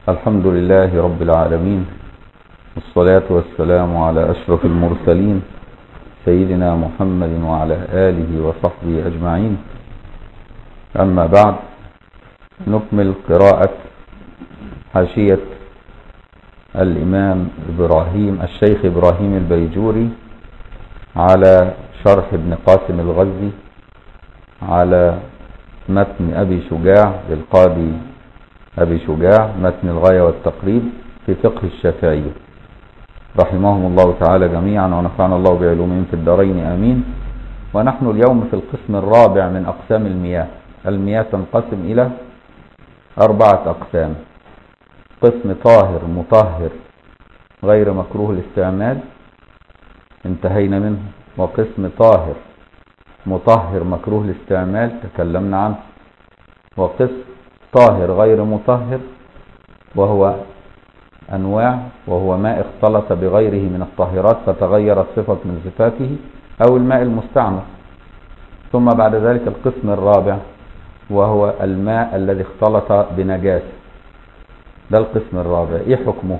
الحمد لله رب العالمين والصلاة والسلام على أشرف المرسلين سيدنا محمد وعلى آله وصحبه أجمعين أما بعد نكمل قراءة حاشية الإمام إبراهيم الشيخ إبراهيم البيجوري على شرح ابن قاسم الغزي على متن أبي شجاع للقاضي أبي شجاع متن الغاية والتقريب في فقه الشافعية رحمهم الله تعالى جميعا ونفعنا الله بعلومهم في الدارين آمين ونحن اليوم في القسم الرابع من أقسام المياه المياه تنقسم إلى أربعة أقسام قسم طاهر مطهر غير مكروه الاستعمال انتهينا منه وقسم طاهر مطهر مكروه الاستعمال تكلمنا عنه وقسم طاهر غير مطهر وهو أنواع وهو ماء اختلط بغيره من الطاهرات فتغيرت صفة من صفاته أو الماء المستعمل ثم بعد ذلك القسم الرابع وهو الماء الذي اختلط بنجاسة ده القسم الرابع ايه حكمه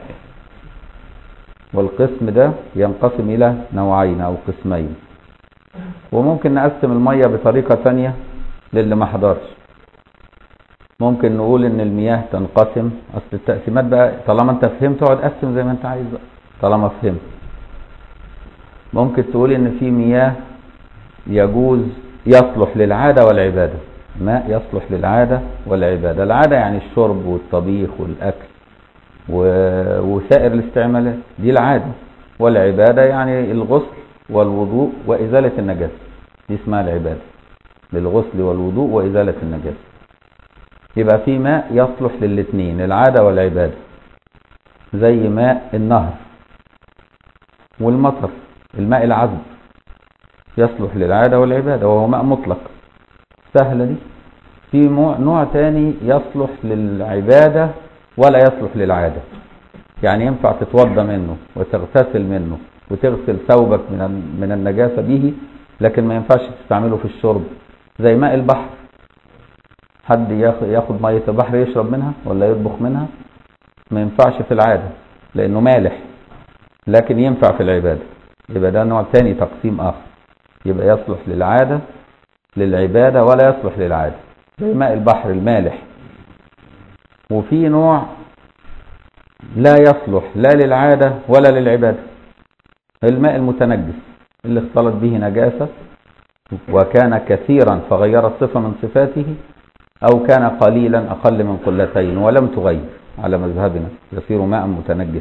والقسم ده ينقسم الى نوعين او قسمين وممكن نقسم المية بطريقة تانية للي ما حضرش ممكن نقول ان المياه تنقسم اصل التقسيمات بقى طالما انت فهمت اقعد قسم زي ما انت عايز بقى طالما فهمت ممكن تقول ان في مياه يجوز يصلح للعادة والعبادة ماء يصلح للعادة والعبادة العادة يعني الشرب والطبيخ والأكل وسائر الاستعمالات دي العادة والعبادة يعني الغسل والوضوء وإزالة النجاسة دي اسمها العبادة للغسل والوضوء وإزالة النجاسة يبقى في ماء يصلح للاثنين العادة والعبادة زي ماء النهر والمطر الماء العذب يصلح للعادة والعبادة وهو ماء مطلق سهلة دي في نوع تاني يصلح للعبادة ولا يصلح للعادة يعني ينفع تتوضى منه وتغتسل منه وتغسل ثوبك من من النجاسة به لكن ما ينفعش تستعمله في الشرب زي ماء البحر حد ياخد مية البحر يشرب منها ولا يطبخ منها ما ينفعش في العادة لأنه مالح لكن ينفع في العبادة يبقى ده نوع تاني تقسيم آخر يبقى يصلح للعادة للعبادة ولا يصلح للعادة زي ماء البحر المالح وفي نوع لا يصلح لا للعادة ولا للعبادة الماء المتنجس اللي اختلط به نجاسة وكان كثيرا فغيرت صفة من صفاته أو كان قليلا أقل من قلتين ولم تغير على مذهبنا يصير ماء متنجس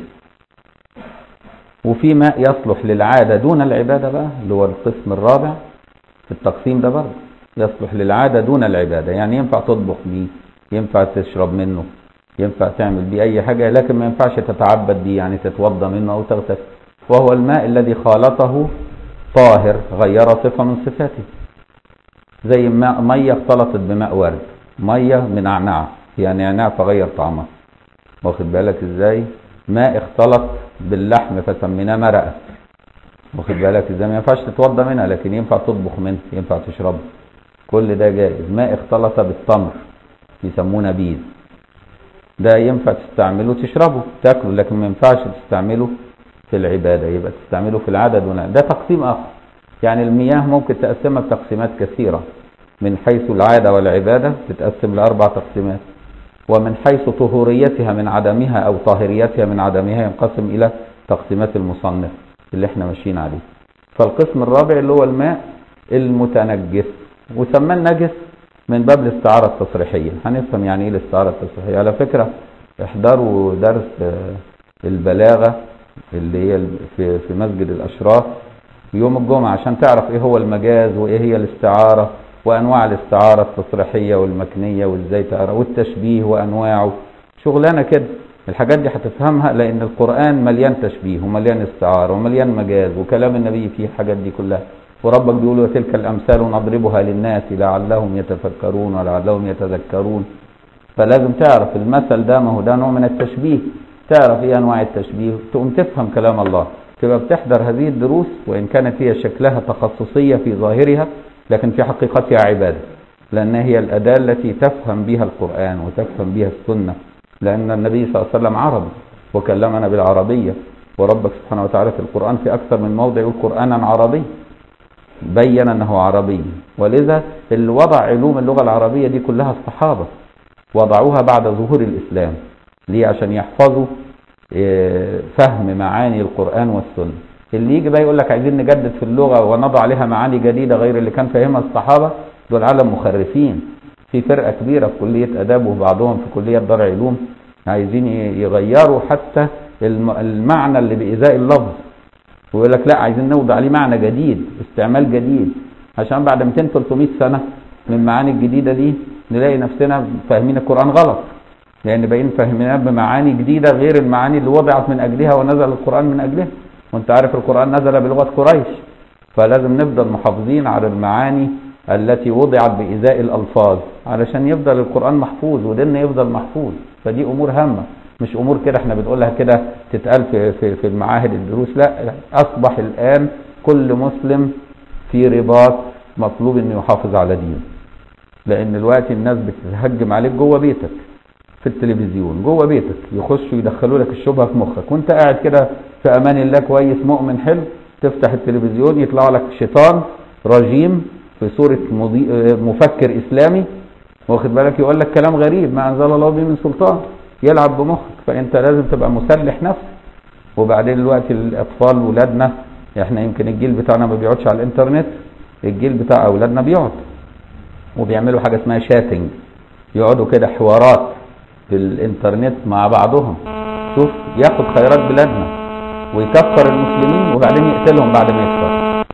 وفي ماء يصلح للعادة دون العبادة بقى اللي هو القسم الرابع في التقسيم ده برضه يصلح للعادة دون العبادة يعني ينفع تطبخ بيه ينفع تشرب منه ينفع تعمل بيه أي حاجة لكن ما ينفعش تتعبد بيه يعني تتوضى منه أو تغتسل وهو الماء الذي خالطه طاهر غير صفة من صفاته زي ماء مية اختلطت بماء ورد مية من نعناع هي نعناع فغير طعمها واخد بالك ازاي ماء اختلط باللحم فسميناه مرقة واخد بالك ازاي ما ينفعش تتوضى منها لكن ينفع تطبخ منها ينفع تشربها كل ده جائز ماء اختلط بالتمر يسمونه بيز ده ينفع تستعمله تشربه تاكله لكن ما ينفعش تستعمله في العبادة يبقى تستعمله في العادة دون ده تقسيم آخر يعني المياه ممكن تقسمها بتقسيمات كثيرة من حيث العادة والعبادة تتقسم لأربع تقسيمات ومن حيث طهوريتها من عدمها أو طاهريتها من عدمها ينقسم إلى تقسيمات المصنف اللي احنا ماشيين عليه فالقسم الرابع اللي هو الماء المتنجس وسماه النجس من باب الاستعارة التصريحية هنفهم يعني ايه الاستعارة التصريحية على فكرة احضروا درس البلاغة اللي هي في في مسجد الاشراف يوم الجمعة عشان تعرف ايه هو المجاز وايه هي الاستعارة وانواع الاستعارة التصريحية والمكنية وازاي تعرف والتشبيه وانواعه شغلانة كده الحاجات دي هتفهمها لان القرآن مليان تشبيه ومليان استعارة ومليان مجاز وكلام النبي فيه الحاجات دي كلها وربك بيقول وتلك الامثال نضربها للناس لعلهم يتفكرون ولعلهم يتذكرون فلازم تعرف المثل ده ما هو ده نوع من التشبيه تعرف ايه انواع التشبيه تقوم تفهم كلام الله تبقى بتحضر هذه الدروس وان كانت هي شكلها تخصصية في ظاهرها لكن في حقيقتها عبادة لان هي الاداة التي تفهم بها القرآن وتفهم بها السنة لأن النبي صلى الله عليه وسلم عربي وكلمنا بالعربية وربك سبحانه وتعالى في القرآن في أكثر من موضع يقول قرآنا عربي بين أنه عربي ولذا اللي وضع علوم اللغة العربية دي كلها الصحابة وضعوها بعد ظهور الإسلام ليه عشان يحفظوا آه، فهم معاني القرآن والسنة اللي يجي بقى يقول لك عايزين نجدد في اللغة ونضع عليها معاني جديدة غير اللي كان فاهمها الصحابة دول عالم مخرفين في فرقة كبيرة في كلية آداب وبعضهم في كلية دار علوم عايزين يغيروا حتى المعنى اللي بإزاء اللفظ ويقول لك لا عايزين نوضع عليه معنى جديد استعمال جديد عشان بعد 200 300 سنة من المعاني الجديدة دي نلاقي نفسنا فاهمين القرآن غلط لأن باين فهمناه بمعاني جديدة غير المعاني اللي وضعت من أجلها ونزل القرآن من أجلها وانت عارف القرآن نزل بلغة قريش فلازم نفضل محافظين على المعاني التي وضعت بإزاء الألفاظ علشان يفضل القرآن محفوظ وديننا يفضل محفوظ فدي أمور هامة مش أمور كده احنا بنقولها كده تتقال في, في, في المعاهد الدروس لا أصبح الآن كل مسلم في رباط مطلوب انه يحافظ على دينه لان دلوقتي الناس بتهجم عليك جوه بيتك في التلفزيون جوه بيتك يخشوا يدخلوا لك الشبهه في مخك وانت قاعد كده في امان الله كويس مؤمن حلو تفتح التلفزيون يطلع لك شيطان رجيم في صوره مفكر اسلامي واخد بالك يقول لك كلام غريب ما انزل الله به من سلطان يلعب بمخك فانت لازم تبقى مسلح نفسك وبعدين دلوقتي الاطفال ولادنا احنا يمكن الجيل بتاعنا ما بيقعدش على الانترنت الجيل بتاع اولادنا بيقعد وبيعملوا حاجه اسمها شاتنج يقعدوا كده حوارات في الانترنت مع بعضهم شوف ياخد خيرات بلادنا ويكفر المسلمين وبعدين يقتلهم بعد ما يكفر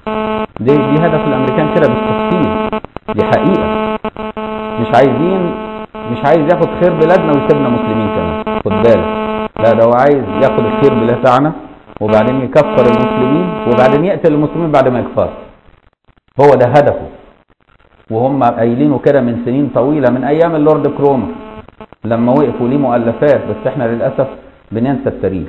دي دي هدف الامريكان كده بالتفصيل دي حقيقه مش عايزين مش عايز ياخد خير بلادنا ويسيبنا مسلمين كمان خد بالك لا ده هو عايز ياخد الخير بتاعنا وبعدين يكفر المسلمين وبعدين يقتل المسلمين بعد ما يكفر هو ده هدفه وهم قايلينه كده من سنين طويله من ايام اللورد كرومر لما وقفوا ليه مؤلفات بس احنا للأسف بننسى التاريخ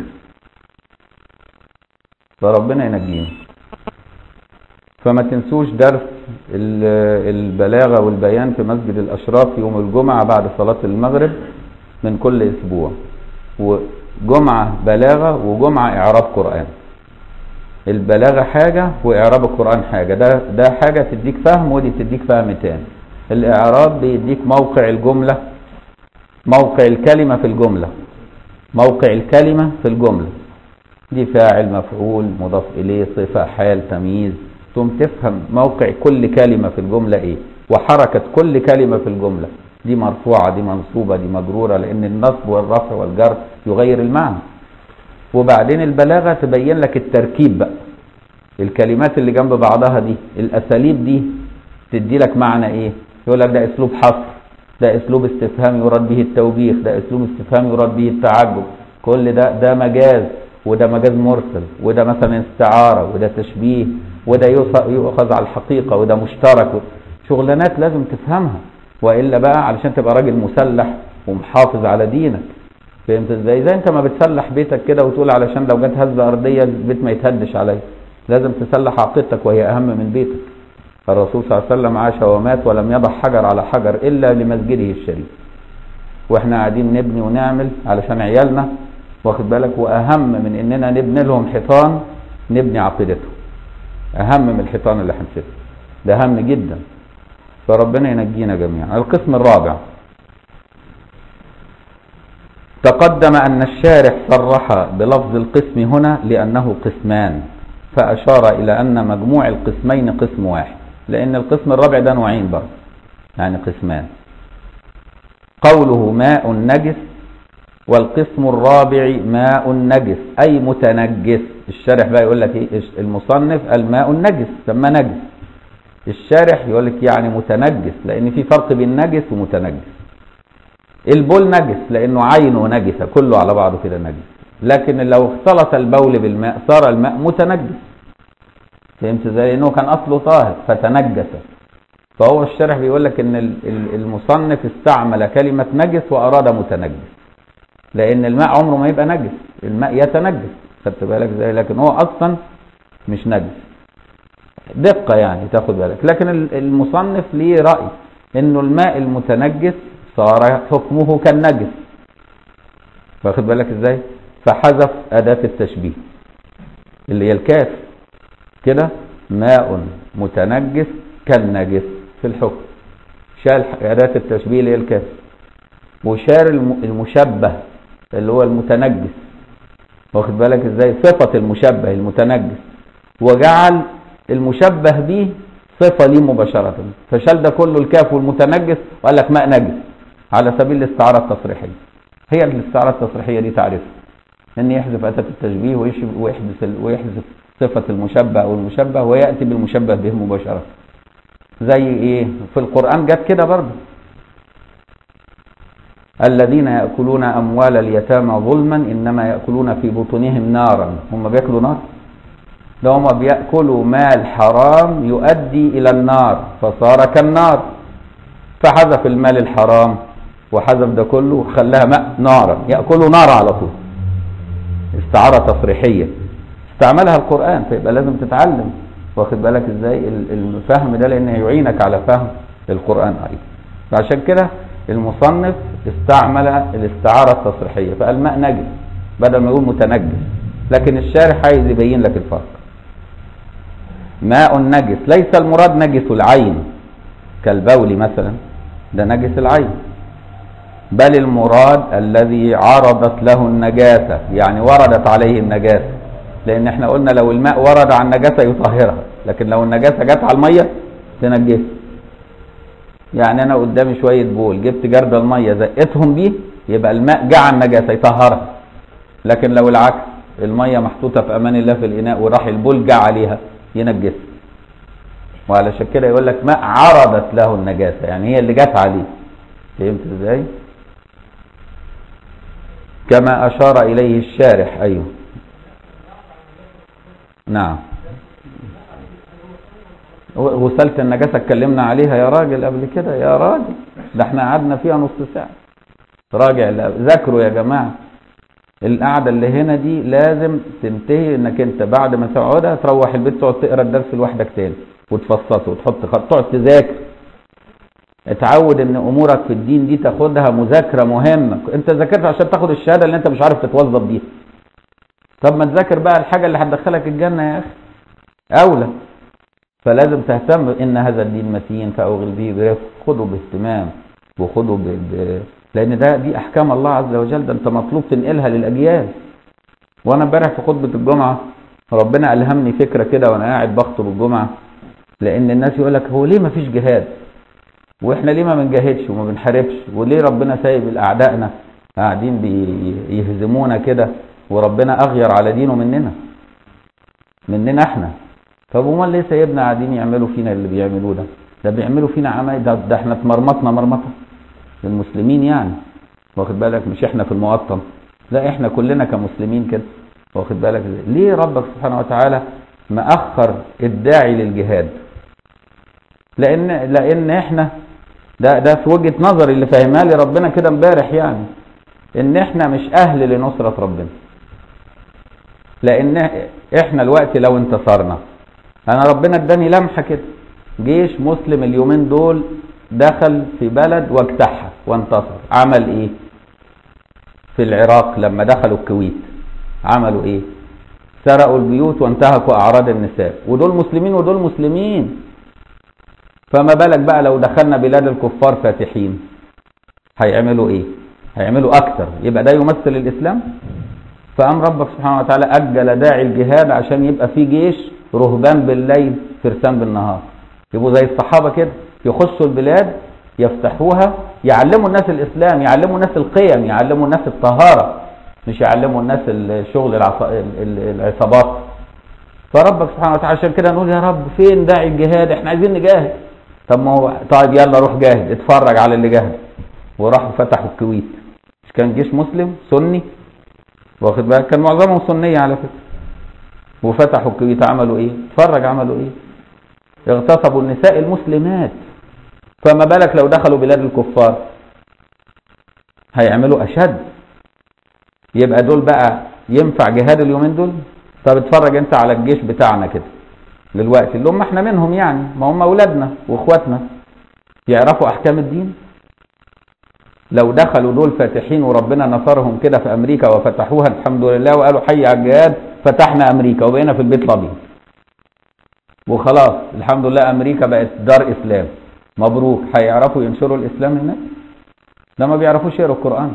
فربنا ينجينا فما تنسوش درس البلاغة والبيان في مسجد الأشراف يوم الجمعة بعد صلاة المغرب من كل أسبوع وجمعة بلاغة وجمعة إعراب قرآن البلاغة حاجة وإعراب القرآن حاجة ده, ده حاجة تديك فهم ودي تديك فهم تاني الإعراب بيديك موقع الجملة موقع الكلمة في الجملة موقع الكلمة في الجملة دي فاعل مفعول مضاف إليه صفة حال تمييز ثم تفهم موقع كل كلمة في الجملة إيه وحركة كل كلمة في الجملة دي مرفوعة دي منصوبة دي مجرورة لأن النصب والرفع والجر يغير المعنى وبعدين البلاغة تبين لك التركيب بقى الكلمات اللي جنب بعضها دي الأساليب دي تدي لك معنى إيه يقول لك ده أسلوب حصر ده اسلوب استفهام يراد به التوبيخ ده اسلوب استفهام يراد به التعجب كل ده ده مجاز وده مجاز مرسل وده مثلا استعارة وده تشبيه وده يؤخذ على الحقيقة وده مشترك شغلانات لازم تفهمها وإلا بقى علشان تبقى راجل مسلح ومحافظ على دينك فهمت ازاي زي انت ما بتسلح بيتك كده وتقول علشان لو جت هزة ارضية البيت ما يتهدش عليا لازم تسلح عقيدتك وهي اهم من بيتك الرسول صلى الله عليه وسلم عاش ومات ولم يضع حجر على حجر إلا لمسجده الشريف واحنا قاعدين نبني ونعمل علشان عيالنا واخد بالك واهم من اننا نبني لهم حيطان نبني عقيدتهم اهم من الحيطان اللي هنشوفها ده اهم جدا فربنا ينجينا جميعا القسم الرابع تقدم ان الشارح صرح بلفظ القسم هنا لانه قسمان فاشار الى ان مجموع القسمين قسم واحد لأن القسم الرابع ده نوعين برضه يعني قسمان قوله ماء نجس والقسم الرابع ماء نجس أي متنجس الشارح بقى يقول لك ايه المصنف الماء النجس سمى نجس الشارح يقول لك يعني متنجس لأن في فرق بين نجس ومتنجس البول نجس لأنه عينه نجسة كله على بعضه كده نجس لكن لو اختلط البول بالماء صار الماء متنجس فهمت ازاي لانه كان اصله طاهر فتنجس فهو الشرح بيقول لك ان المصنف استعمل كلمة نجس واراد متنجس لان الماء عمره ما يبقى نجس الماء يتنجس خدت بالك ازاي لكن هو اصلا مش نجس دقة يعني تاخد بالك لكن المصنف ليه رأي انه الماء المتنجس صار حكمه كالنجس واخد بالك ازاي فحذف اداة التشبيه اللي هي الكاف كده ماء متنجس كالنجس في الحكم شال اداة التشبيه اللي هي الكاف وشال الم- المشبه اللي هو المتنجس واخد بالك ازاي صفة المشبه المتنجس وجعل المشبه به صفة ليه مباشرة فشال ده كله الكاف والمتنجس وقال لك ماء نجس على سبيل الاستعارة التصريحية هي الاستعارة التصريحية دي تعرفها ان يحذف أداة التشبيه ويش- ويحذف ال- ويحذف صفة المشبه او المشبه ويأتي بالمشبه به مباشرة زي ايه في القرآن جت كده برضه الذين يأكلون أموال اليتامى ظلما إنما يأكلون في بطونهم نارا هم بيأكلوا نار ده هم بيأكلوا مال حرام يؤدي إلى النار فصار كالنار فحذف المال الحرام وحذف ده كله وخلاها ماء نارا يأكلوا نار على طول استعارة تصريحية استعملها القرآن فيبقى لازم تتعلم واخد بالك ازاي ال- الفهم ده لان يعينك على فهم القرآن ايضا فعشان كده المصنف استعمل الاستعارة التصريحية فقال ماء نجس بدل ما يقول متنجس لكن الشارح عايز يبين لك الفرق ماء نجس ليس المراد نجس العين كالبول مثلا ده نجس العين بل المراد الذي عرضت له النجاسة يعني وردت عليه النجاسة لأن احنا قلنا لو الماء ورد على النجاسة يطهرها لكن لو النجاسة جت على المية تنجسها يعني أنا قدامي شوية بول جبت جرد المية زقتهم بيه يبقى الماء جه على النجاسة يطهرها لكن لو العكس المية محطوطة في أمان الله في الإناء وراح البول جه عليها ينجسها وعلشان كده يقول لك ماء عرضت له النجاسة يعني هي اللي جت عليه فهمت ازاي؟ كما أشار إليه الشارح أيوه نعم غسالة النجاسة اتكلمنا عليها يا راجل قبل كده يا راجل ده احنا قعدنا فيها نص ساعة راجع لا- ذاكروا يا جماعة القعدة اللي هنا دي لازم تنتهي انك انت بعد ما تقعدها تروح البيت تقعد تقرا الدرس لوحدك تاني وتفصصه وتحط خط تقعد تذاكر اتعود ان امورك في الدين دي تاخدها مذاكرة مهمة انت ذاكرت عشان تاخد الشهادة اللي انت مش عارف تتوظف بيها طب ما تذاكر بقى الحاجة اللي هتدخلك الجنة يا اخي اولى فلازم تهتم ان هذا الدين متين فاوغل به برفق خده باهتمام وخده ب... ب... لان ده دي احكام الله عز وجل ده انت مطلوب تنقلها للاجيال وانا امبارح في خطبه الجمعه ربنا الهمني فكره كده وانا قاعد بخطب الجمعه لان الناس يقول لك هو ليه ما فيش جهاد واحنا ليه ما بنجاهدش وما بنحاربش وليه ربنا سايب اعدائنا قاعدين بيهزمونا كده وربنا اغير على دينه مننا مننا احنا طب امال ليه سايبنا قاعدين يعملوا فينا اللي بيعملوه ده ده بيعملوا فينا عمايل ده, ده احنا اتمرمطنا مرمطه المسلمين يعني واخد بالك مش احنا في الموطن لا احنا كلنا كمسلمين كده واخد بالك ازاي ليه ربك سبحانه وتعالى مأخر الداعي للجهاد لان لان احنا ده ده في وجهة نظري اللي فاهمها لي ربنا كده امبارح يعني ان احنا مش اهل لنصرة ربنا لان احنا الوقت لو انتصرنا انا ربنا اداني لمحة كده جيش مسلم اليومين دول دخل في بلد واجتاحها وانتصر عمل ايه في العراق لما دخلوا الكويت عملوا ايه سرقوا البيوت وانتهكوا اعراض النساء ودول مسلمين ودول مسلمين فما بالك بقى لو دخلنا بلاد الكفار فاتحين هيعملوا ايه هيعملوا اكتر يبقى ده يمثل الاسلام فقام ربك سبحانه وتعالى اجل داعي الجهاد عشان يبقى في جيش رهبان بالليل فرسان بالنهار يبقوا زي الصحابه كده يخشوا البلاد يفتحوها يعلموا الناس الاسلام يعلموا الناس القيم يعلموا الناس الطهاره مش يعلموا الناس الشغل العص- ال- ال- العصابات فربك سبحانه وتعالى عشان كده نقول يا رب فين داعي الجهاد احنا عايزين نجاهد طب ما هو طيب يلا روح جاهد اتفرج على اللي جاهد وراحوا فتحوا الكويت مش كان جيش مسلم سني واخد بالك كان معظمهم سنيه على فكره وفتحوا الكويت عملوا ايه اتفرج عملوا ايه اغتصبوا النساء المسلمات فما بالك لو دخلوا بلاد الكفار هيعملوا اشد يبقى دول بقى ينفع جهاد اليومين دول طب اتفرج انت على الجيش بتاعنا كده دلوقتي اللي هم احنا منهم يعني ما هم اولادنا واخواتنا يعرفوا احكام الدين لو دخلوا دول فاتحين وربنا نصرهم كده في امريكا وفتحوها الحمد لله وقالوا حي على الجهاد فتحنا امريكا وبقينا في البيت الابيض وخلاص الحمد لله امريكا بقت دار اسلام مبروك هيعرفوا ينشروا الاسلام هناك ده ما بيعرفوش يقروا القران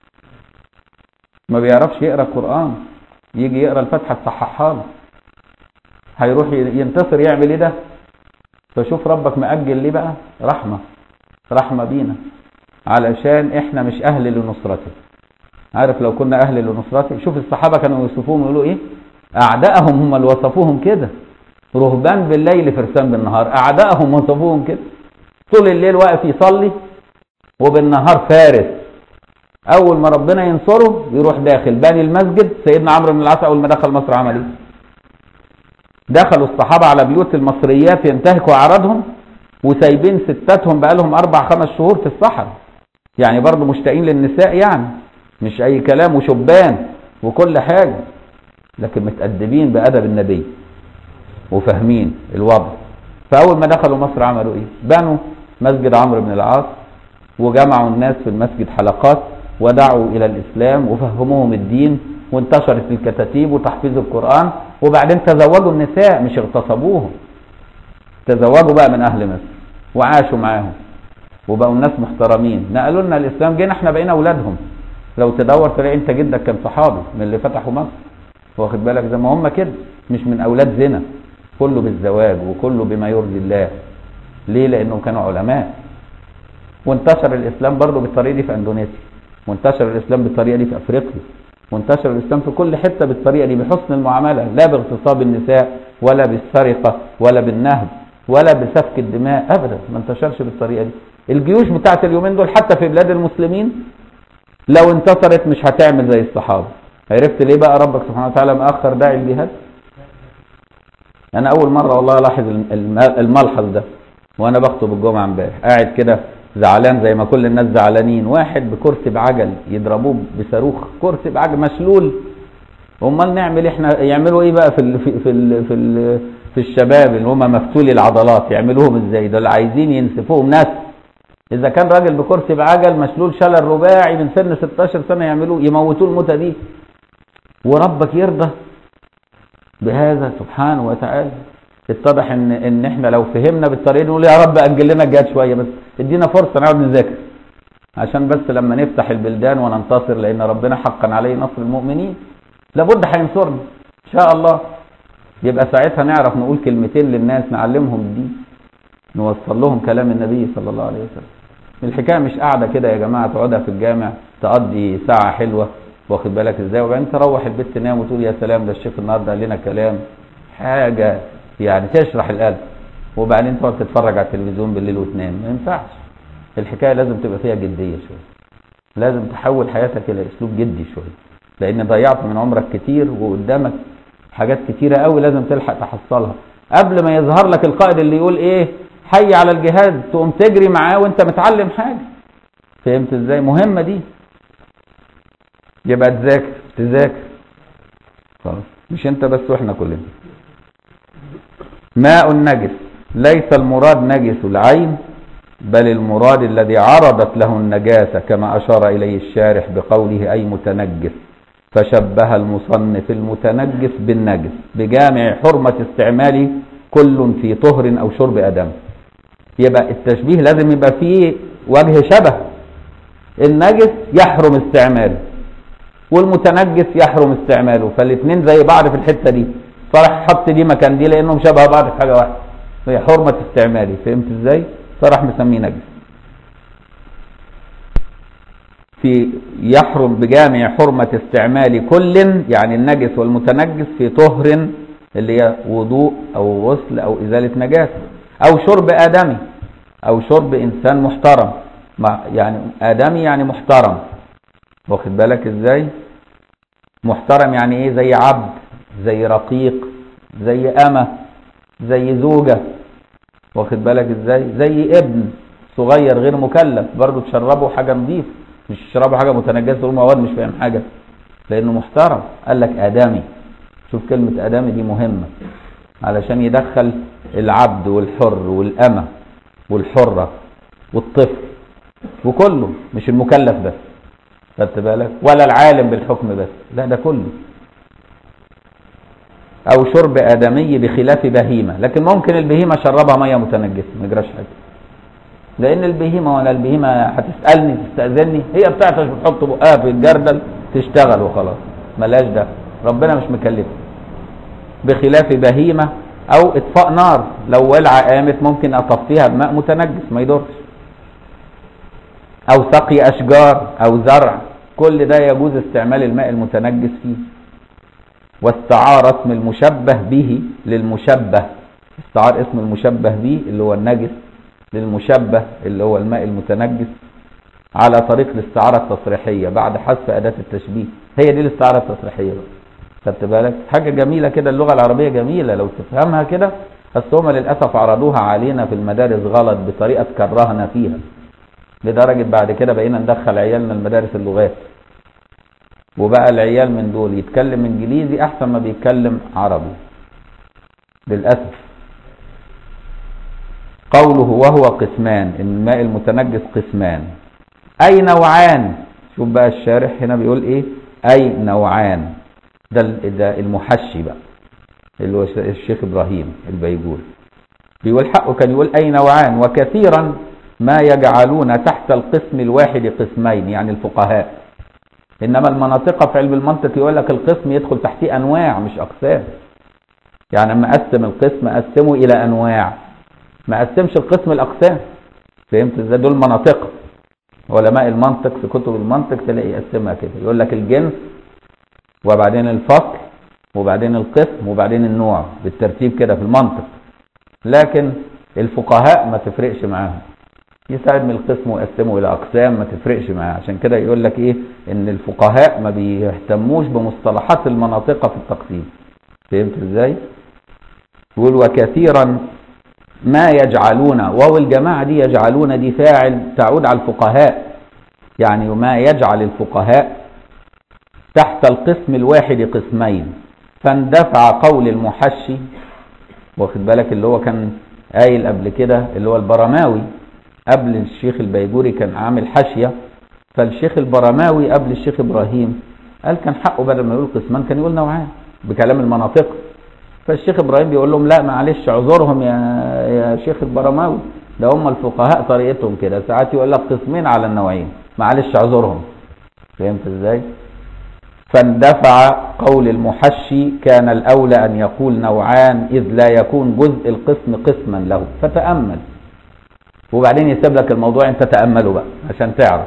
ما بيعرفش يقرا القران يجي يقرا الفاتحه تصححها له هيروح ينتصر يعمل ايه ده فشوف ربك مأجل ليه بقى رحمه رحمه بينا علشان احنا مش اهل لنصرته عارف لو كنا اهل لنصرته شوف الصحابه كانوا يوصفوهم يقولوا ايه اعدائهم هم اللي وصفوهم كده رهبان بالليل فرسان بالنهار اعدائهم وصفوهم كده طول الليل واقف يصلي وبالنهار فارس اول ما ربنا ينصره يروح داخل باني المسجد سيدنا عمرو بن العاص اول ما دخل مصر عمل ايه دخلوا الصحابه على بيوت المصريات ينتهكوا اعراضهم وسايبين ستاتهم بقالهم اربع خمس شهور في الصحراء يعني برضه مشتاقين للنساء يعني مش اي كلام وشبان وكل حاجه لكن متأدبين بأدب النبي وفاهمين الوضع فأول ما دخلوا مصر عملوا إيه؟ بنوا مسجد عمرو بن العاص وجمعوا الناس في المسجد حلقات ودعوا إلى الإسلام وفهموهم الدين وانتشرت الكتاتيب وتحفيظ القرآن وبعدين تزوجوا النساء مش اغتصبوهم تزوجوا بقى من أهل مصر وعاشوا معاهم وبقوا الناس محترمين نقلوا لنا الإسلام جينا احنا بقينا أولادهم لو تدور تلاقي انت جدك كان صحابي من اللي فتحوا مصر واخد بالك زي ما هم كده مش من اولاد زنا كله بالزواج وكله بما يرضي الله ليه لانه كانوا علماء وانتشر الاسلام برضه بالطريقه دي في اندونيسيا وانتشر الاسلام بالطريقه دي في افريقيا وانتشر الاسلام في كل حته بالطريقه دي بحسن المعامله لا باغتصاب النساء ولا بالسرقه ولا بالنهب ولا بسفك الدماء ابدا ما انتشرش بالطريقه دي الجيوش بتاعت اليومين دول حتى في بلاد المسلمين لو انتصرت مش هتعمل زي الصحابه عرفت ليه بقى ربك سبحانه وتعالى مأخر داعي الجهاد انا اول مره والله الاحظ الملحظ ده وانا بخطب الجمعه امبارح قاعد كده زعلان زي ما كل الناس زعلانين واحد بكرسي بعجل يضربوه بصاروخ كرسي بعجل مشلول امال نعمل احنا يعملوا ايه بقى في ال في ال في ال في, ال في الشباب اللي هم مفتولي العضلات يعملوهم ازاي دول عايزين ينسفوهم ناس اذا كان راجل بكرسي بعجل مشلول شلل رباعي من سن 16 سنه يعملوه يموتوه الموتة دي وربك يرضى بهذا سبحانه وتعالى اتضح ان ان احنا لو فهمنا بالطريقه دي نقول يا رب اجل لنا الجهاد شويه بس ادينا فرصه نقعد نذاكر عشان بس لما نفتح البلدان وننتصر لان ربنا حقا عليه نصر المؤمنين لابد هينصرنا ان شاء الله يبقى ساعتها نعرف نقول كلمتين للناس نعلمهم الدين نوصل لهم كلام النبي صلى الله عليه وسلم الحكايه مش قاعده كده يا جماعه تقعدها في الجامع تقضي ساعه حلوه واخد بالك ازاي وبعدين تروح البيت تنام وتقول يا سلام ده الشيخ النهارده قال لنا كلام حاجه يعني تشرح القلب وبعدين تقعد تتفرج على التلفزيون بالليل وتنام ما ينفعش الحكايه لازم تبقى فيها جديه شويه لازم تحول حياتك الى اسلوب جدي شويه لان ضيعت من عمرك كتير وقدامك حاجات كتيره قوي لازم تلحق تحصلها قبل ما يظهر لك القائد اللي يقول ايه حي على الجهاد تقوم تجري معاه وانت متعلم حاجه فهمت ازاي مهمه دي يبقى تذاكر تذاكر خلاص مش انت بس واحنا كلنا ماء نجس ليس المراد نجس العين بل المراد الذي عرضت له النجاسة كما أشار إليه الشارح بقوله أي متنجس فشبه المصنف المتنجس بالنجس بجامع حرمة استعمال كل في طهر أو شرب أدم يبقى التشبيه لازم يبقى فيه وجه شبه النجس يحرم استعماله والمتنجس يحرم استعماله فالاثنين زي بعض في الحته دي فراح حط دي مكان دي لانهم شبه بعض في حاجه واحده هي حرمه استعمالي فهمت ازاي فراح مسميه نجس في يحرم بجامع حرمة استعمال كل يعني النجس والمتنجس في طهر اللي هي وضوء أو غسل أو إزالة نجاسة أو شرب آدمي أو شرب إنسان محترم يعني آدمي يعني محترم واخد بالك ازاي محترم يعني ايه زي عبد زي رقيق زي أمة زي زوجة واخد بالك ازاي زي ابن صغير غير مكلف برضه تشربه حاجة نظيفة مش تشربه حاجة متنجسة تقول مواد مش فاهم حاجة لأنه محترم قال لك آدمي شوف كلمة آدمي دي مهمة علشان يدخل العبد والحر والأمة والحرة والطفل وكله مش المكلف بس خدت بالك ولا العالم بالحكم بس لا ده كله او شرب ادمي بخلاف بهيمه لكن ممكن البهيمه شربها ميه متنجسه ما يجراش حاجه لان البهيمه ولا البهيمه هتسالني تستاذني هي بتاعتها بتحط بقها في الجردل تشتغل وخلاص ملاش ده ربنا مش مكلفها بخلاف بهيمه او اطفاء نار لو ولعه قامت ممكن اطفيها بماء متنجس ما يضرش او سقي اشجار او زرع كل ده يجوز استعمال الماء المتنجس فيه واستعار اسم المشبه به للمشبه استعار اسم المشبه به اللي هو النجس للمشبه اللي هو الماء المتنجس على طريق الاستعارة التصريحية بعد حذف أداة التشبيه هي دي الاستعارة التصريحية بقى خدت بالك حاجة جميلة كده اللغة العربية جميلة لو تفهمها كده بس هم للأسف عرضوها علينا في المدارس غلط بطريقة كرهنا فيها لدرجة بعد كده بقينا ندخل عيالنا المدارس اللغات وبقى العيال من دول يتكلم انجليزي احسن ما بيتكلم عربي للأسف قوله وهو قسمان الماء المتنجس قسمان اي نوعان شوف بقى الشارح هنا بيقول ايه اي نوعان ده ده المحشي بقى اللي هو الشيخ ابراهيم البيجوري بيقول حقه كان يقول اي نوعان وكثيرا ما يجعلون تحت القسم الواحد قسمين يعني الفقهاء انما المناطق في علم المنطق يقول لك القسم يدخل تحتيه انواع مش اقسام يعني لما اقسم القسم اقسمه الى انواع ما قسمش القسم الاقسام فهمت ازاي دول مناطق علماء المنطق في كتب المنطق تلاقي يقسمها كده يقول لك الجنس وبعدين الفصل وبعدين القسم وبعدين النوع بالترتيب كده في المنطق لكن الفقهاء ما تفرقش معاهم يساعد من القسم ويقسمه الى اقسام ما تفرقش معاه عشان كده يقول لك ايه ان الفقهاء ما بيهتموش بمصطلحات المناطق في التقسيم فهمت ازاي يقول وكثيرا ما يجعلون واو الجماعه دي يجعلون دي فاعل تعود على الفقهاء يعني ما يجعل الفقهاء تحت القسم الواحد قسمين فاندفع قول المحشي واخد بالك اللي هو كان قايل قبل كده اللي هو البرماوي قبل الشيخ البيجوري كان عامل حاشية فالشيخ البرماوي قبل الشيخ إبراهيم قال كان حقه بدل ما يقول قسمان كان يقول نوعان بكلام المناطق فالشيخ إبراهيم بيقول لهم لا معلش اعذرهم يا يا شيخ البرماوي ده هم الفقهاء طريقتهم كده ساعات يقول لك قسمين على النوعين معلش اعذرهم فهمت ازاي؟ فاندفع قول المحشي كان الأولى أن يقول نوعان إذ لا يكون جزء القسم قسما له فتأمل وبعدين يسيب لك الموضوع انت تأمله بقى عشان تعرف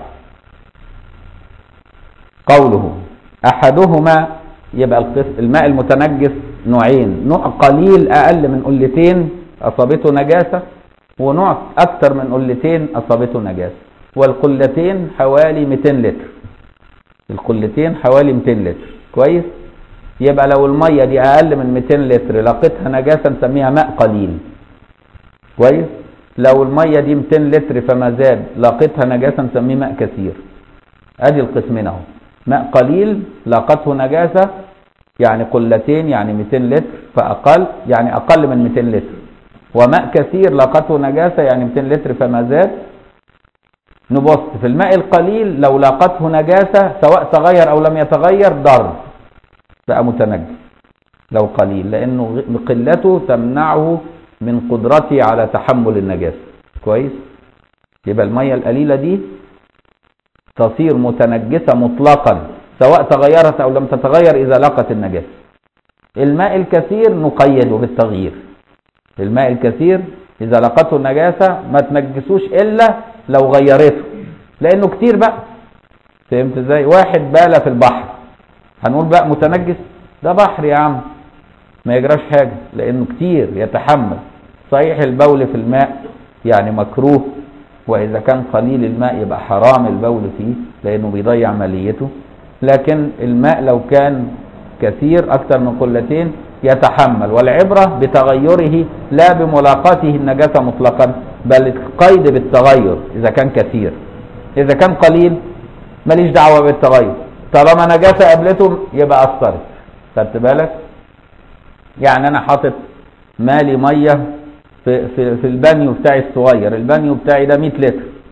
قوله أحدهما يبقى القسم الماء المتنجس نوعين نوع قليل أقل من قلتين أصابته نجاسة ونوع أكثر من قلتين أصابته نجاسة والقلتين حوالي 200 لتر القلتين حوالي 200 لتر كويس يبقى لو المية دي أقل من 200 لتر لقيتها نجاسة نسميها ماء قليل كويس لو المية دي 200 لتر فما زاد لقيتها نجاسة نسميه ماء كثير ادي القسمين اهو ماء قليل لاقته نجاسة يعني قلتين يعني 200 لتر فأقل يعني أقل من 200 لتر وماء كثير لاقته نجاسة يعني 200 لتر فما زاد نبص في الماء القليل لو لاقته نجاسة سواء تغير أو لم يتغير ضر بقى متنجس لو قليل لأنه قلته تمنعه من قدرته على تحمل النجاسة كويس يبقى المية القليلة دي تصير متنجسة مطلقا سواء تغيرت أو لم تتغير إذا لقت النجاسة الماء الكثير نقيده بالتغيير الماء الكثير إذا لقته النجاسة ما تنجسوش إلا لو غيرته لأنه كتير بقى فهمت ازاي واحد بال في البحر هنقول بقى متنجس ده بحر يا عم ما يجراش حاجة لأنه كتير يتحمل صحيح البول في الماء يعني مكروه وإذا كان قليل الماء يبقى حرام البول فيه لأنه بيضيع ماليته لكن الماء لو كان كثير أكثر من قلتين يتحمل والعبرة بتغيره لا بملاقاته النجاسة مطلقا بل القيد بالتغير إذا كان كثير إذا كان قليل ماليش دعوة بالتغير طالما نجاسة قابلته يبقى أثرت خدت بالك يعني أنا حاطط مالي مية في, في, في البانيو بتاعي الصغير البانيو بتاعي ده 100 لتر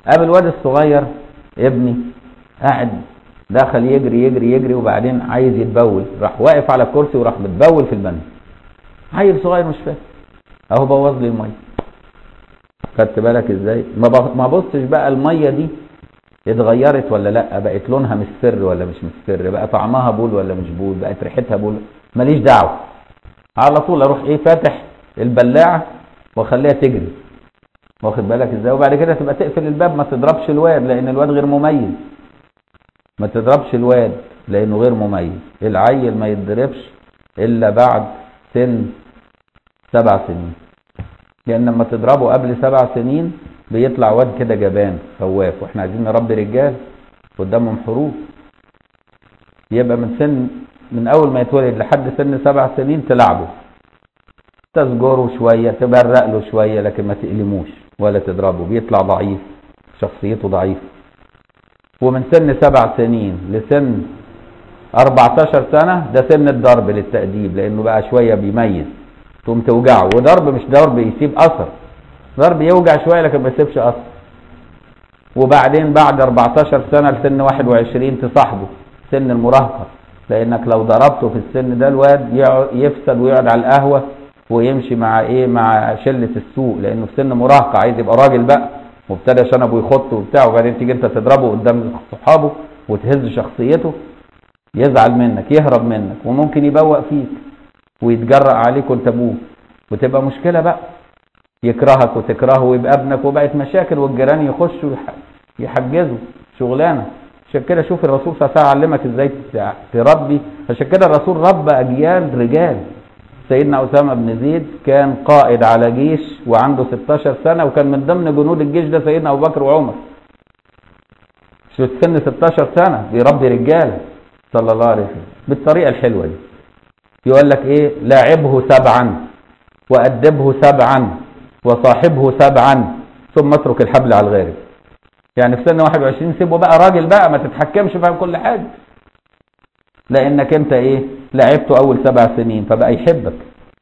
قابل الواد الصغير ابني قاعد دخل يجري يجري يجري وبعدين عايز يتبول راح واقف على الكرسي وراح متبول في البنك عيل صغير مش فاهم اهو بوظ لي الميه خدت بالك ازاي ما ب- ما بصش بقى الميه دي اتغيرت ولا لا بقت لونها مصفر ولا مش مصفر بقى طعمها بول ولا مش بول بقت ريحتها بول ماليش دعوه على طول اروح ايه فاتح البلاعه واخليها تجري واخد بالك ازاي وبعد كده تبقى تقفل الباب ما تضربش الواد لان الواد غير مميز ما تضربش الواد لانه غير مميز العيل ما يتضربش الا بعد سن سبع سنين لان لما تضربه قبل سبع سنين بيطلع واد كده جبان خواف واحنا عايزين نربي رجال قدامهم حروب يبقى من سن من اول ما يتولد لحد سن سبع سنين تلعبه تزجره شويه تبرق له شويه لكن ما تألموش ولا تضربه بيطلع ضعيف شخصيته ضعيفه ومن سن سبع سنين لسن 14 سنة ده سن الضرب للتأديب لأنه بقى شوية بيميز تقوم توجعه وضرب مش ضرب يسيب أثر ضرب يوجع شوية لكن ما يسيبش أثر وبعدين بعد 14 سنة لسن 21 تصاحبه سن المراهقة لأنك لو ضربته في السن ده الواد يقعد- يفسد ويقعد على القهوة ويمشي مع إيه مع شلة السوق لأنه في سن مراهقة عايز يبقى راجل بقى وابتدى شنبه يخط وبتاع وبعدين تيجي انت تضربه قدام صحابه وتهز شخصيته يزعل منك يهرب منك وممكن يبوق فيك ويتجرأ عليك وانت ابوه وتبقى مشكلة بقى يكرهك وتكرهه ويبقى ابنك وبقت مشاكل والجيران يخشوا يح- يحجزوا شغلانه عشان كده شوف الرسول صلى الله عليه وسلم علمك ازاي تع- تربي عشان كده الرسول ربى اجيال رجال سيدنا اسامه بن زيد كان قائد على جيش وعنده 16 سنه وكان من ضمن جنود الجيش ده سيدنا ابو بكر وعمر شو سن 16 سنه بيربي رجاله صلى الله عليه وسلم بالطريقه الحلوه دي يقول لك ايه لاعبه سبعا وأدبه سبعا وصاحبه سبعا ثم اترك الحبل على الغارب يعني في سن 21 سيبه بقى راجل بقى ما تتحكمش فاهم كل حاجة لأنك أنت إيه لعبته أول سبع سنين فبقى يحبك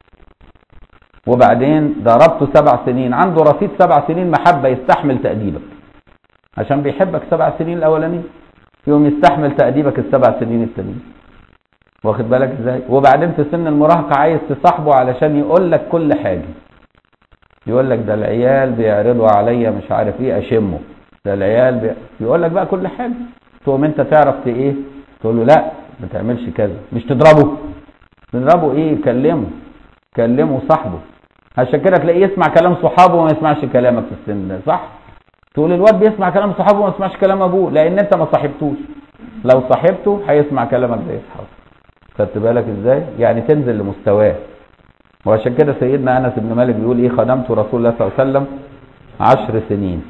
وبعدين ضربته سبع سنين عنده رصيد سبع سنين محبة يستحمل تأديبك عشان بيحبك سبع سنين الأولانيين يوم يستحمل تأديبك السبع سنين التانيين واخد بالك ازاي وبعدين في سن المراهقه عايز تصاحبه علشان يقول لك كل حاجه يقول لك ده العيال بيعرضوا عليا مش عارف ايه اشمه ده العيال بي... يقول لك بقى كل حاجه تقوم انت تعرف ت- ايه تقول له لا ما تعملش كذا مش تضربه تضربه ايه كلمه كلمه صاحبه عشان كده تلاقيه يسمع كلام صحابه وما يسمعش كلامك في السن ده صح تقول الواد بيسمع كلام صحابه وما يسمعش كلام ابوه لان انت ما صاحبتوش لو صاحبته هيسمع كلامك زي اصحابه خدت بالك ازاي يعني تنزل لمستواه وعشان كده سيدنا انس بن مالك بيقول ايه خدمت رسول الله صلى الله عليه وسلم عشر سنين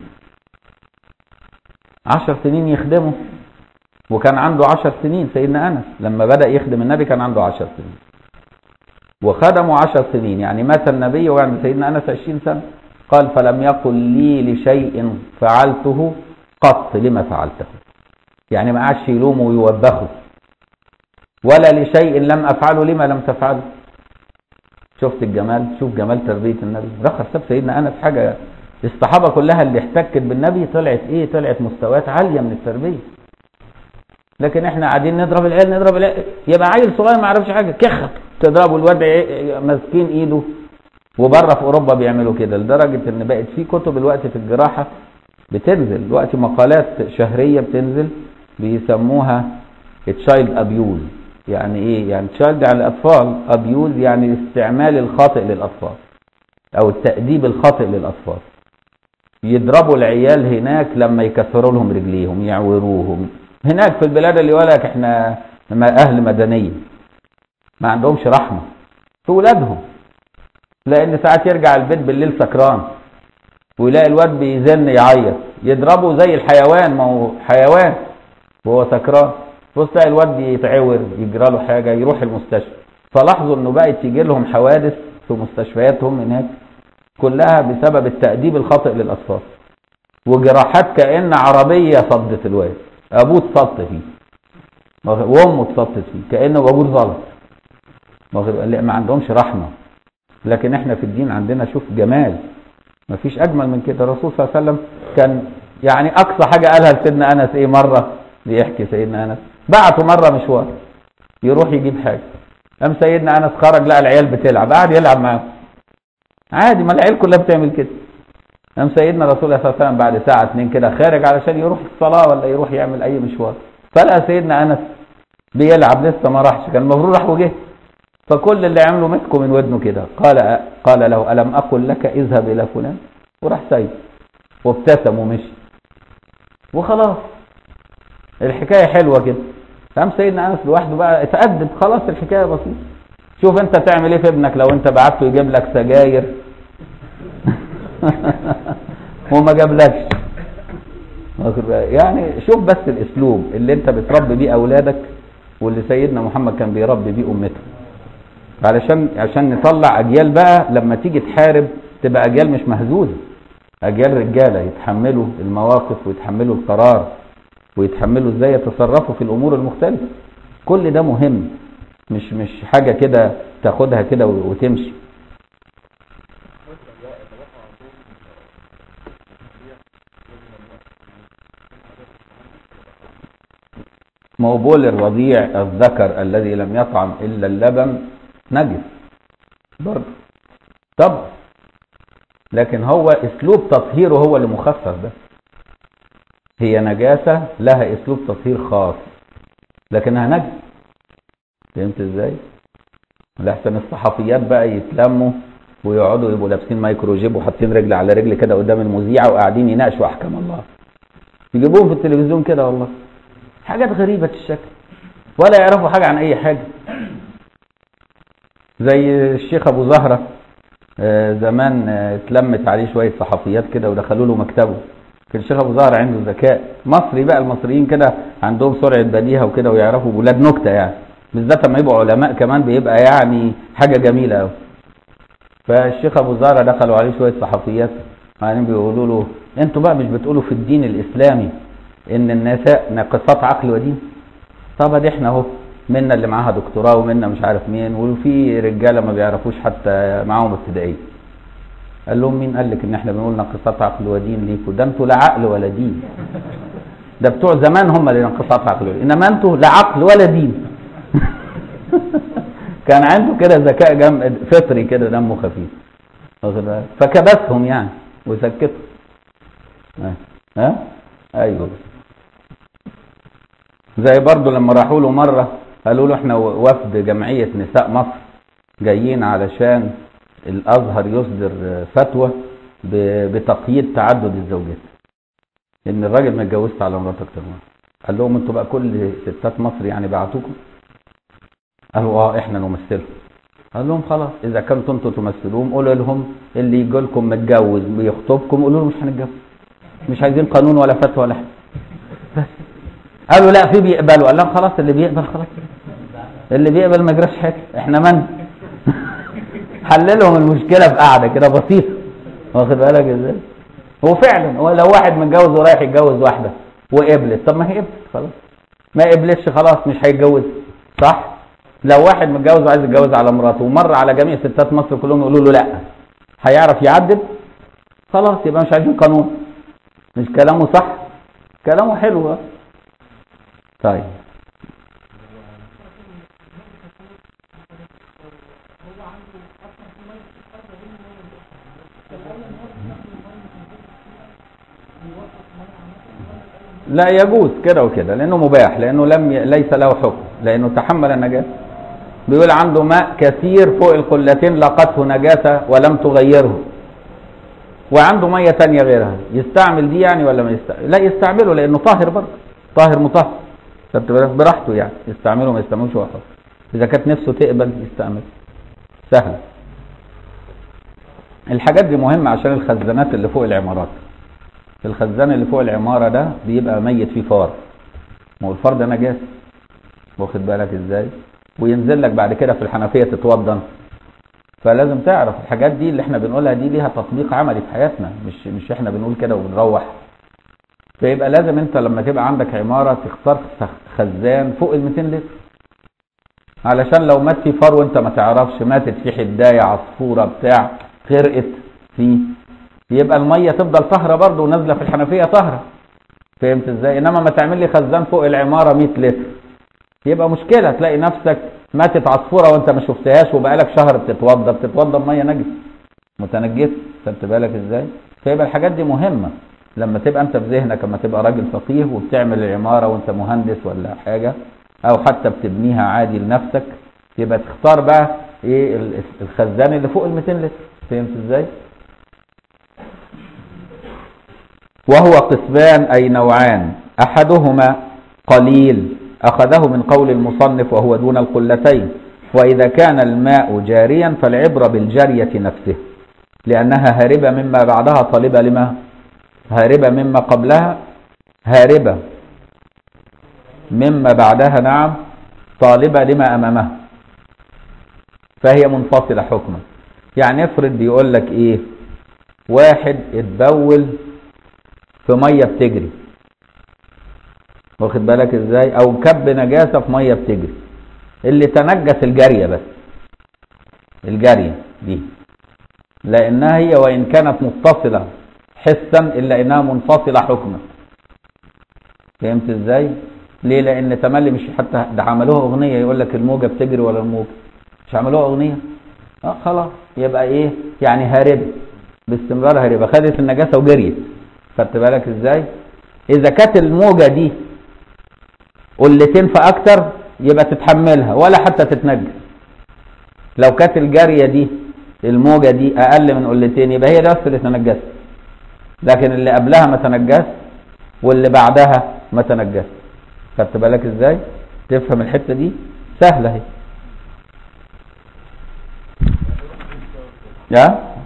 عشر سنين يخدمه وكان عنده عشر سنين سيدنا انس لما بدأ يخدم النبي كان عنده عشر سنين وخدمه عشر سنين يعني مات النبي وعند سيدنا انس عشرين سنة قال فلم يقل لي لشيء فعلته قط لما فعلته يعني ما قعدش يلومه ويوبخه ولا لشيء لم افعله لما لم تفعله شفت الجمال شوف جمال تربيه النبي رخص ساب سيدنا انس حاجه الصحابه كلها اللي احتكت بالنبي طلعت ايه طلعت مستويات عاليه من التربيه لكن احنا قاعدين نضرب العيال نضرب العيال يبقى عيل صغير ما يعرفش حاجه كخ تضربه الواد إيه- ماسكين ايده وبره في اوروبا بيعملوا كده لدرجه ان بقت في كتب الوقت في الجراحه بتنزل دلوقتي مقالات شهريه بتنزل بيسموها تشايلد ابيوز يعني ايه يعني تشايلد على الاطفال ابيوز يعني الاستعمال الخاطئ للاطفال او التاديب الخاطئ للاطفال يضربوا العيال هناك لما يكسروا لهم رجليهم يعوروهم هناك في البلاد اللي يقول لك احنا ما اهل مدنيه ما عندهمش رحمه في ولادهم لان ساعات يرجع البيت بالليل سكران ويلاقي الواد بيزن يعيط يضربه زي الحيوان ما هو حيوان وهو سكران بص تلاقي الواد يتعور يجرى له حاجه يروح المستشفى فلاحظوا انه بقت تيجي لهم حوادث في مستشفياتهم هناك كلها بسبب التأديب الخاطئ للأطفال وجراحات كأن عربية صدت الواد أبوه اتصد فيه واخد- وأمه اتصدت فيه كأنه أبوه غلط واخد- لا، ما عندهمش رحمة لكن احنا في الدين عندنا شوف جمال ما فيش أجمل من كده الرسول صلى الله عليه وسلم كان يعني اقصى حاجه قالها لسيدنا انس ايه مره بيحكي سيدنا انس بعته مره مشوار يروح يجيب حاجه قام سيدنا انس خرج لقى العيال بتلعب قعد يلعب معاهم عادي ما العيال كلها بتعمل كده قام سيدنا رسول الله صلى الله عليه وسلم بعد ساعه اتنين كده خارج علشان يروح الصلاه ولا يروح يعمل اي مشوار فلقى سيدنا انس بيلعب لسه ما راحش كان المفروض راح وجه فكل اللي عمله مسكه من ودنه كده قال قال له الم اقل لك اذهب الى فلان وراح سايب وابتسم ومشي وخلاص الحكايه حلوه كده قام سيدنا انس لوحده بقى اتأدب خلاص الحكايه بسيطه شوف انت تعمل ايه في ابنك لو انت بعته يجيب لك سجاير وما جابلكش واخد بالك؟ يعني شوف بس الاسلوب اللي انت بتربي بيه اولادك واللي سيدنا محمد كان بيربي بيه امته علشان عشان نطلع اجيال بقى لما تيجي تحارب تبقى اجيال مش مهزوزه اجيال رجاله يتحملوا المواقف ويتحملوا القرار ويتحملوا ازاي يتصرفوا في الامور المختلفه كل ده مهم مش مش حاجه كده تاخدها كده وتمشي ما هو بول الرضيع الذكر الذي لم يطعم الا اللبن نجس برضه طب لكن هو اسلوب تطهيره هو اللي مخصص ده هي نجاسة لها اسلوب تطهير خاص لكنها نجس فهمت ازاي لحسن الصحفيات بقى يتلموا ويقعدوا يبقوا لابسين مايكرو جيب وحاطين رجل على رجل كده قدام المذيعة وقاعدين يناقشوا احكام الله يجيبوهم في التلفزيون كده والله حاجات غريبة الشكل ولا يعرفوا حاجة عن اي حاجة زي الشيخ ابو زهرة آه، زمان آه، اتلمت عليه شوية صحفيات كده ودخلوا له مكتبه كان الشيخ ابو زهر عنده ذكاء مصري بقى المصريين كده عندهم سرعة بديهة وكده ويعرفوا ولاد نكتة يعني بالذات لما يبقوا علماء كمان بيبقى يعني حاجة جميلة قوي فالشيخ ابو زهر دخلوا عليه شوية صحفيات بعدين بيقولوا له انتوا بقى مش بتقولوا في الدين الاسلامي ان النساء ناقصات عقل ودين طب ادي احنا اهو منا اللي معاها دكتوراه ومنا مش عارف مين وفي رجاله ما بيعرفوش حتى معاهم ابتدائيه قال لهم مين قال لك ان احنا بنقول ناقصات عقل ودين ليكوا ده انتوا لا عقل ولا دين ده بتوع زمان هم اللي ناقصات عقل ودين انما انتوا لا عقل ولا دين كان عنده كده ذكاء جم فطري كده دمه خفيف واخد بالك فكبسهم يعني وسكتهم ها ها ايوه زي برضو لما راحوا له مره قالوا له احنا وفد جمعيه نساء مصر جايين علشان الازهر يصدر فتوى ب- بتقييد تعدد الزوجات ان الراجل ما اتجوزش على مرات اكتر من واحد. قال لهم انتوا بقى كل ستات مصر يعني بعتوكم قالوا اه احنا نمثلهم قال لهم خلاص اذا كنتم انتوا تمثلوهم قولوا لهم اللي يجي لكم متجوز بيخطبكم قولوا له مش هنتجوز مش عايزين قانون ولا فتوى ولا حاجه بس قالوا لا في بيقبلوا قال لهم خلاص اللي بيقبل خلاص اللي بيقبل ما يجراش حاجه احنا من حللهم المشكله في قعده كده بسيطه واخد بالك ازاي هو فعلا هو لو واحد متجوز ورايح يتجوز واحده وقبلت طب ما هي قبلت خلاص ما قبلتش خلاص مش هيتجوز صح لو واحد متجوز وعايز يتجوز على مراته ومر على جميع ستات مصر كلهم يقولوا له لا هيعرف يعدل خلاص يبقى مش عايزين قانون مش كلامه صح كلامه حلو اه. طيب لا يجوز كده وكده لانه مباح لانه لم ي... ليس له حكم لانه تحمل النجاسه بيقول عنده ماء كثير فوق القلتين لقته نجاسه ولم تغيره وعنده ميه تانية غيرها يستعمل دي يعني ولا ما يستعمل لا يستعمله لانه طاهر برضه طاهر مطهر خدت بالك؟ براحته يعني يستعمله ما يستعملوش هو حر اذا كانت نفسه تقبل يستعمل سهل الحاجات دي مهمه عشان الخزانات اللي فوق العمارات الخزان اللي فوق العمارة ده بيبقى ميت فيه فار ما هو الفار ده نجاسة واخد بالك ازاي وينزل لك بعد كده في الحنفية تتوضن فلازم تعرف الحاجات دي اللي احنا بنقولها دي ليها تطبيق عملي في حياتنا مش مش احنا بنقول كده وبنروح فيبقى لازم انت لما تبقى عندك عمارة تختار خزان فوق ال 200 لتر علشان لو مات فيه فار وانت ما تعرفش ماتت فيه حداية عصفورة بتاع غرقت فيه يبقى الميه تفضل طاهره برضه ونازله في الحنفيه طاهره فهمت ازاي انما ما تعمل لي خزان فوق العماره 100 لتر يبقى مشكله تلاقي نفسك ماتت عصفوره وانت ما شفتهاش وبقالك شهر بتتوضى بتتوضى بميه نجس متنجس خدت بالك ازاي فيبقى الحاجات دي مهمه لما تبقى انت في ذهنك لما تبقى راجل فقيه وبتعمل العماره وانت مهندس ولا حاجه او حتى بتبنيها عادي لنفسك يبقى تختار بقى ايه الخزان اللي فوق ال 200 لتر فهمت ازاي وهو قسمان أي نوعان أحدهما قليل أخذه من قول المصنف وهو دون القلتين وإذا كان الماء جاريا فالعبرة بالجارية نفسه لأنها هاربة مما بعدها طالبة لما هاربة مما قبلها هاربة مما بعدها نعم طالبة لما أمامها فهي منفصلة حكما يعني افرض بيقول لك ايه واحد اتبول في ميه بتجري واخد بالك ازاي او كب نجاسه في ميه بتجري اللي تنجس الجاريه بس الجاريه دي لانها هي وان كانت متصله حسا الا انها منفصله حكما فهمت ازاي ليه لان تملي مش حتى ده عملوها اغنيه يقول لك الموجه بتجري ولا الموجه مش عملوها اغنيه اه خلاص يبقى ايه يعني هاربه باستمرار هاربه خدت النجاسه وجريت خدت بالك ازاي اذا كانت الموجه دي قلتين فاكتر يبقى تتحملها ولا حتى تتنجس لو كانت الجاريه دي الموجه دي اقل من قلتين يبقى هي بس اللي تنجست لكن اللي قبلها ما تنجس واللي بعدها ما تنجس خدت بالك ازاي تفهم الحته دي سهله اهي يا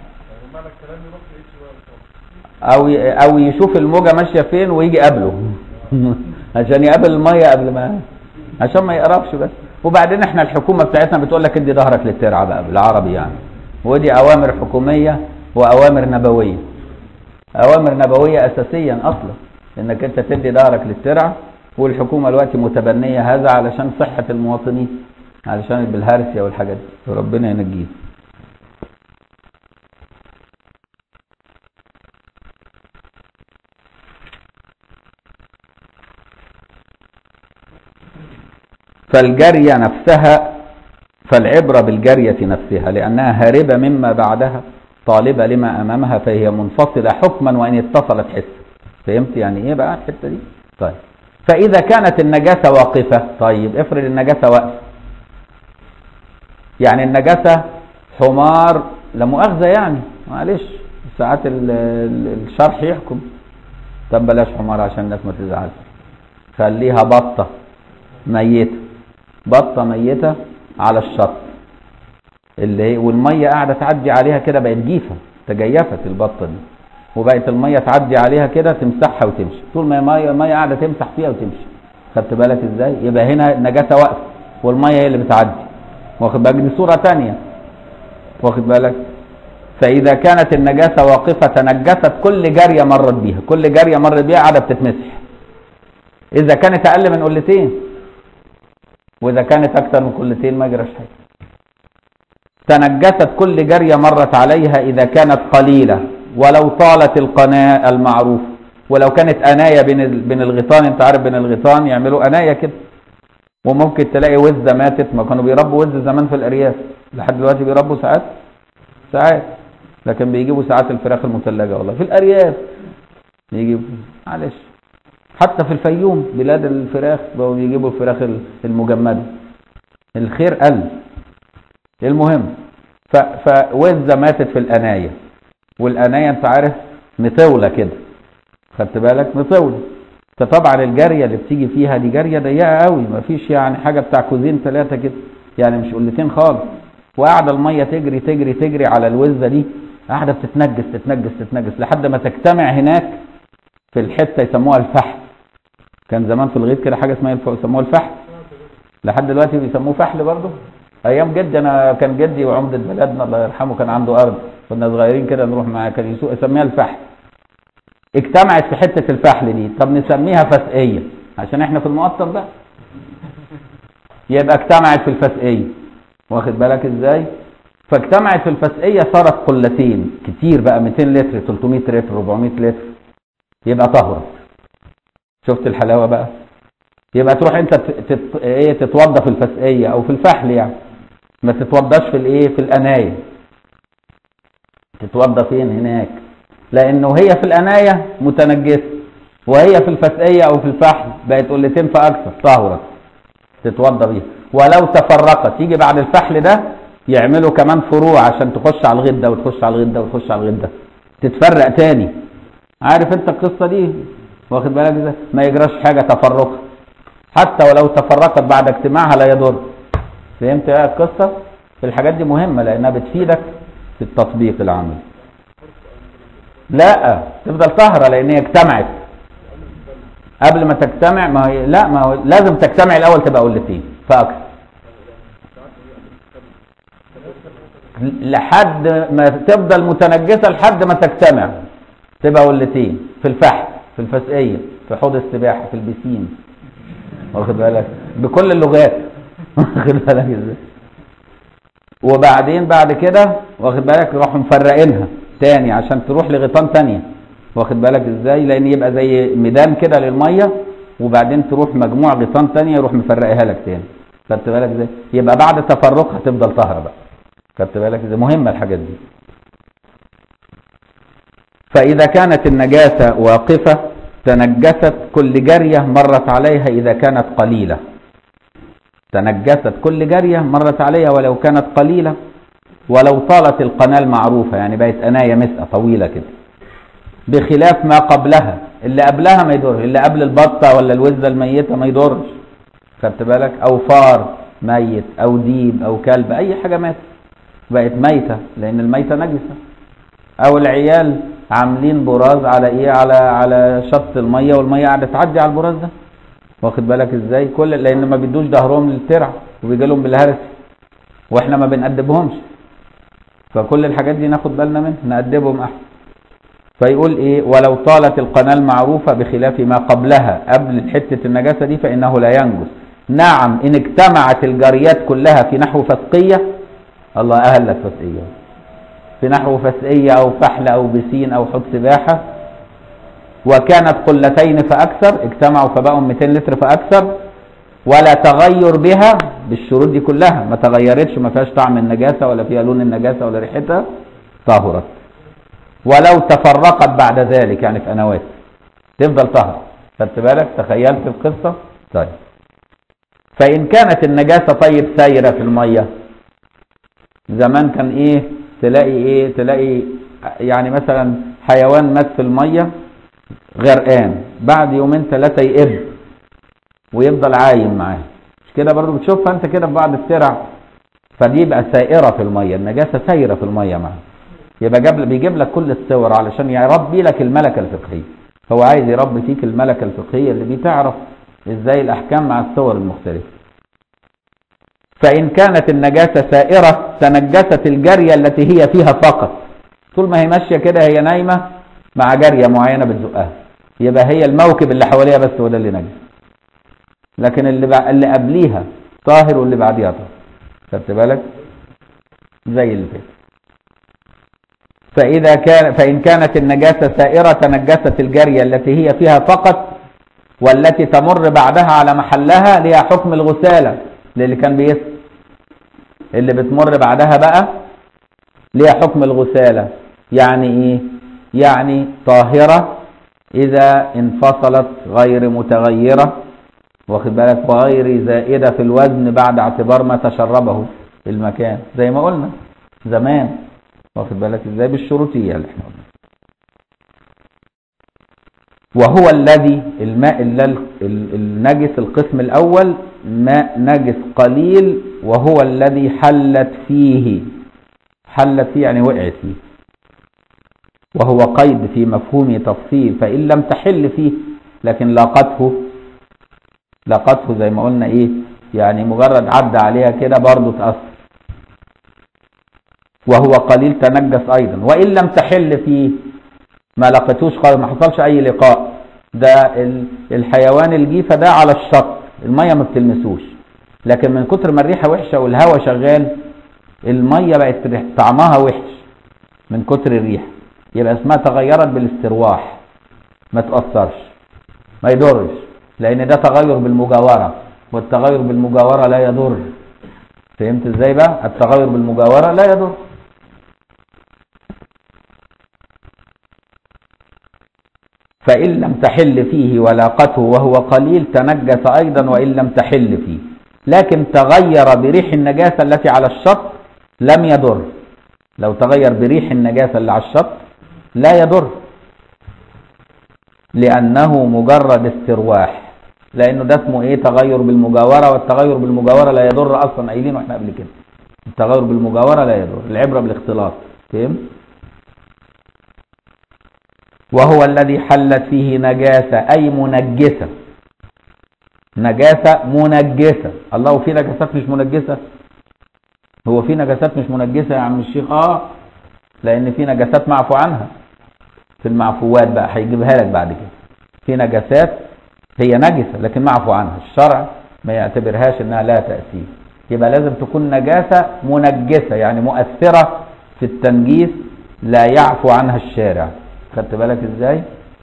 او او يشوف الموجه ماشيه فين ويجي قبله عشان يقابل الميه قبل ما عشان ما يقربش بس وبعدين احنا الحكومه بتاعتنا بتقول لك ادي ظهرك للترعه بقى بالعربي يعني ودي اوامر حكوميه واوامر نبويه اوامر نبويه اساسيا اصلا انك انت تدي ظهرك للترعه والحكومه دلوقتي متبنيه هذا علشان صحه المواطنين علشان بالهارسيا والحاجات دي ربنا ينجيه فالجارية نفسها فالعبرة بالجارية نفسها لأنها هاربة مما بعدها طالبة لما أمامها فهي منفصلة حكما وإن اتصلت حسا فهمت يعني إيه بقى الحتة دي؟ طيب فإذا كانت النجاسة واقفة طيب افرض النجاسة واقفة يعني النجاسة حمار لا مؤاخذة يعني معلش ساعات الشرح يحكم طب بلاش حمار عشان الناس ما تزعلش خليها بطة ميتة بطه ميته على الشط اللي هي والميه قاعده تعدي عليها كده بقت جيفه تجيفت البطه دي وبقت الميه تعدي عليها كده تمسحها وتمشي طول ما الميه الميه قاعده تمسح فيها وتمشي خدت بالك ازاي يبقى هنا النجاسه واقفه والميه هي اللي بتعدي واخد بالك دي صوره ثانيه واخد بالك فاذا كانت النجاسه واقفه تنجست كل جاريه مرت بيها كل جاريه مرت بيها قاعده بتتمسح اذا كانت اقل من قلتين وإذا كانت أكثر من كلتين ما جراش حاجة تنجست كل جرية مرت عليها إذا كانت قليلة ولو طالت القناة المعروف ولو كانت أناية بين بين الغيطان أنت عارف بين الغيطان يعملوا أناية كده وممكن تلاقي وزة ماتت ما كانوا بيربوا وز زمان في الأرياف لحد دلوقتي بيربوا ساعات ساعات لكن بيجيبوا ساعات الفراخ المثلجة والله في الأرياف يجيبوا معلش حتى في الفيوم بلاد الفراخ بقوا بيجيبوا الفراخ المجمده الخير قل المهم فوزه ماتت في الانايه والانايه انت عارف مطوله كده خدت بالك مطوله فطبعا الجاريه اللي بتيجي فيها دي جاريه ضيقه قوي ما فيش يعني حاجه بتاع كوزين ثلاثه كده يعني مش قلتين خالص وقاعده الميه تجري تجري تجري على الوزه دي قاعده بتتنجس تتنجس تتنجس لحد ما تجتمع هناك في الحته يسموها الفحم كان زمان في الغيط كده حاجه اسمها يسموها الفحل لحد دلوقتي بيسموه فحل برضه ايام جدي انا كان جدي وعمده بلدنا الله يرحمه كان عنده ارض كنا صغيرين كده نروح معاه كان يسوق يسميها الفحل اجتمعت في حته الفحل دي طب نسميها فسقيه عشان احنا في المقطم بقى يبقى اجتمعت في الفسقيه واخد بالك ازاي فاجتمعت في الفسقية صارت قلتين كتير بقى 200 لتر 300 لتر 400 لتر يبقى طهرت شفت الحلاوة بقى يبقى تروح انت تت... ايه تتوضى في الفسقية او في الفحل يعني ما تتوضاش في الايه في الاناية تتوضى فين هناك لانه هي في الاناية متنجسة وهي في الفسقية او في الفحل بقت قلتين فاكثر طهرت تتوضى بيها ولو تفرقت يجي بعد الفحل ده يعملوا كمان فروع عشان تخش على الغده وتخش على الغده وتخش على الغده تتفرق تاني عارف انت القصه دي واخد بالك ازاي ما يجراش حاجه تفرقها حتى ولو تفرقت بعد اجتماعها لا يضر فهمت بقى القصه الحاجات دي مهمه لانها بتفيدك في التطبيق العملي لا تفضل سهره لان هي اجتمعت قبل ما تجتمع ما هي لا ما هو لازم تجتمع الاول تبقى قلتين فاكثر لحد ما تفضل متنجسه لحد ما تجتمع تبقى قلتين في الفحم في الفسقيه في حوض السباحه في البسين واخد بالك بكل اللغات واخد بالك ازاي وبعدين بعد كده واخد بالك يروحوا مفرقينها تاني عشان تروح لغيطان تانية واخد بالك ازاي لان يبقى زي ميدان كده للميه وبعدين تروح مجموع غيطان تانية يروح مفرقها لك تاني خدت بالك ازاي يبقى بعد تفرقها تفضل طاهره بقى خدت بالك ازاي مهمه الحاجات دي فاذا كانت النجاسه واقفه تنجست كل جاريه مرت عليها اذا كانت قليله تنجست كل جاريه مرت عليها ولو كانت قليله ولو طالت القناه المعروفه يعني بقت انايه مسقه طويله كده بخلاف ما قبلها اللي قبلها ما يضرش اللي قبل البطه ولا الوزه الميته ما يضرش خدت بالك او فار ميت او ديب او كلب اي حاجه ماتت بقت ميته لان الميته نجسه او العيال عاملين براز على ايه على على شط الميه والميه قاعده تعدي على البراز ده واخد بالك ازاي كل لان ما بيدوش ظهرهم للترع وبيجي لهم بالهرس واحنا ما بنأدبهمش فكل الحاجات دي ناخد بالنا منها نأدبهم احسن فيقول ايه ولو طالت القناه المعروفه بخلاف ما قبلها قبل حته النجاسه دي فانه لا ينجس نعم ان اجتمعت الجريات كلها في نحو فسقيه الله اهلت فسقيه في نحو فسقيه او فحل او بسين او حوض سباحه وكانت قلتين فاكثر اجتمعوا فبقوا 200 لتر فاكثر ولا تغير بها بالشروط دي كلها ما تغيرتش ما فيهاش طعم النجاسه ولا فيها لون النجاسه ولا ريحتها طهرت ولو تفرقت بعد ذلك يعني في انوات تفضل طهر خدت بالك تخيلت القصه طيب فان كانت النجاسه طيب سايره في الميه زمان كان ايه تلاقي ايه تلاقي يعني مثلا حيوان مات في الميه غرقان بعد يومين ثلاثه يقب ويفضل عايم معاه مش كده برضو بتشوفها انت كده في بعض الترع فدي يبقى سائره في الميه النجاسه سايره في الميه معاه يبقى جاب بيجيب لك كل الصور علشان يربي لك الملكه الفقهيه هو عايز يربي فيك الملكه الفقهيه اللي بتعرف ازاي الاحكام مع الصور المختلفه فان كانت النجاسه سائره تنجست الجاريه التي هي فيها فقط طول ما هي ماشيه كده هي نايمه مع جاريه معينه بتزقها يبقى هي الموكب اللي حواليها بس هو ده اللي نجس لكن اللي بع... اللي قبليها طاهر واللي بعديها طاهر خدت بالك زي اللي فات فإذا كان فإن كانت النجاسة سائرة تنجست الجارية التي هي فيها فقط والتي تمر بعدها على محلها ليها حكم الغسالة للي كان بيسأل اللي بتمر بعدها بقى ليها حكم الغسالة يعني ايه يعني طاهرة إذا انفصلت غير متغيرة واخد بالك وغير زائدة في الوزن بعد اعتبار ما تشربه المكان زي ما قلنا زمان واخد بالك ازاي بالشروطيه اللي احنا قلنا وهو الذي الماء النجس القسم الاول ماء نجس قليل وهو الذي حلت فيه حلت فيه يعني وقعت فيه وهو قيد في مفهوم تفصيل فان لم تحل فيه لكن لاقته لاقته زي ما قلنا ايه يعني مجرد عدى عليها كده برضه تاثر وهو قليل تنجس ايضا وان لم تحل فيه ما لقيتوش خالص ما حصلش اي لقاء ده الحيوان الجيفه ده على الشط الميه ما بتلمسوش لكن من كتر ما الريحه وحشه والهواء شغال الميه بقت ريح- طعمها وحش من كتر الريح يبقى اسمها تغيرت بالاسترواح ما تأثرش ما يضرش لان ده تغير بالمجاورة والتغير بالمجاورة لا يضر فهمت ازاي بقى التغير بالمجاورة لا يضر فإن لم تحل فيه ولاقته وهو قليل تنجس أيضا وإن لم تحل فيه لكن تغير بريح النجاسة التي على الشط لم يضر لو تغير بريح النجاسة اللي على الشط لا يضر لأنه مجرد استرواح لأنه ده اسمه إيه تغير بالمجاورة والتغير بالمجاورة لا يضر أصلا قايلين وإحنا قبل كده التغير بالمجاورة لا يضر العبرة بالاختلاط فهمت وهو الذي حلت فيه نجاسة أي منجسة نجاسة منجسة الله في نجاسات مش منجسة هو في نجاسات مش منجسة يا عم الشيخ اه لأن في نجاسات معفو عنها في المعفوات بقى هيجيبها لك بعد كده في نجاسات هي نجسة لكن معفو عنها الشرع ما يعتبرهاش انها لا تأثير يبقى لازم تكون نجاسة منجسة يعني مؤثرة في التنجيس لا يعفو عنها الشارع خدت بالك ازاي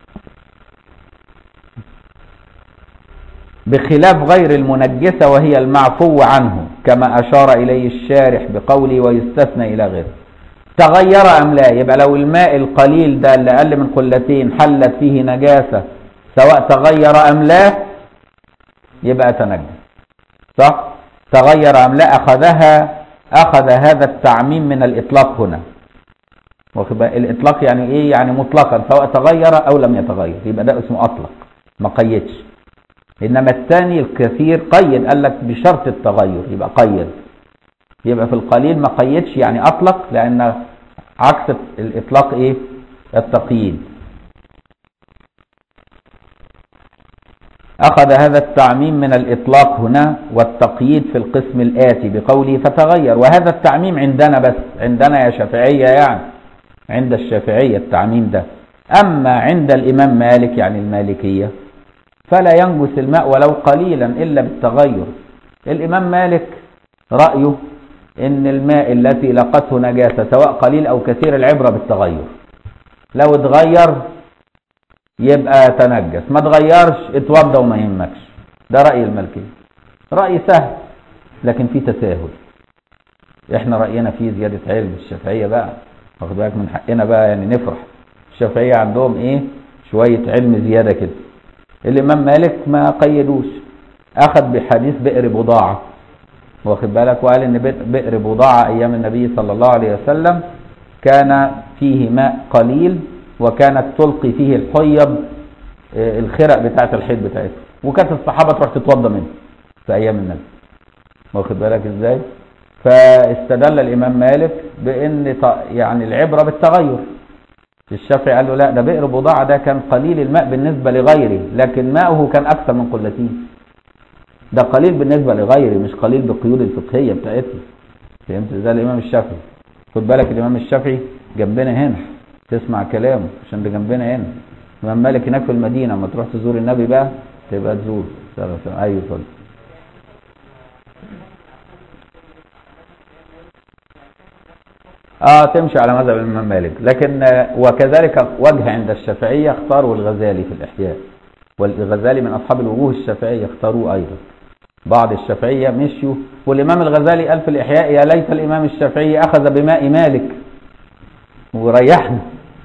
بخلاف غير المنجسة وهي المعفو عنه كما أشار إليه الشارح بقوله ويستثنى إلى غيره تغير أم لا يبقى لو الماء القليل ده اللي أقل من قلتين حلت فيه نجاسة سواء تغير أم لا يبقى تنجس صح تغير أم لا أخذها أخذ هذا التعميم من الإطلاق هنا واخد بالك؟ الإطلاق يعني إيه يعني مطلقا سواء تغير أو لم يتغير يبقى ده اسمه أطلق ما قيدش إنما الثاني الكثير قيد قال لك بشرط التغير يبقى قيد يبقى في القليل ما قيدش يعني أطلق لأن عكس الإطلاق إيه التقييد أخذ هذا التعميم من الإطلاق هنا والتقييد في القسم الآتي بقوله فتغير وهذا التعميم عندنا بس عندنا يا شافعية يعني عند الشافعية التعميم ده أما عند الإمام مالك يعني المالكية فلا ينجس الماء ولو قليلا إلا بالتغير الإمام مالك رأيه إن الماء التي لقته نجاسة سواء قليل أو كثير العبرة بالتغير لو اتغير يبقى تنجس ما اتغيرش اتوضى وما يهمكش ده رأي المالكية رأي سهل لكن فيه تساهل احنا رأينا فيه زيادة علم الشافعية بقى واخد بالك من حقنا بقى يعني نفرح الشافعية عندهم ايه شوية علم زيادة كده الإمام مالك ما قيدوش أخذ بحديث بئر بضاعة واخد بالك وقال إن بئر بضاعة أيام النبي صلى الله عليه وسلم كان فيه ماء قليل وكانت تلقي فيه الحيض آه، الخرق بتاعت الحيض بتاعتها وكانت الصحابة تروح تتوضى منه في أيام النبي واخد بالك إزاي فاستدل الإمام مالك بأن ط- يعني العبرة بالتغير الشافعي قال له لا ده بئر بضاعة ده كان قليل الماء بالنسبة لغيره لكن ماؤه كان أكثر من قلتين ده قليل بالنسبة لغيره مش قليل بالقيود الفقهية بتاعتنا فهمت ازاي الإمام الشافعي خد بالك الإمام الشافعي جنبنا هنا تسمع كلامه عشان ده جنبنا هنا الإمام مالك هناك في المدينة لما تروح تزور النبي بقى تبقى تزور أيوه اتفضل اه تمشي على مذهب الامام مالك لكن آه، وكذلك وجه عند الشافعيه اختاروا الغزالي في الاحياء والغزالي من اصحاب الوجوه الشافعيه اختاروه ايضا بعض الشافعيه مشيوا والامام الغزالي قال في الاحياء يا ليت الامام الشافعي اخذ بماء مالك وريحنا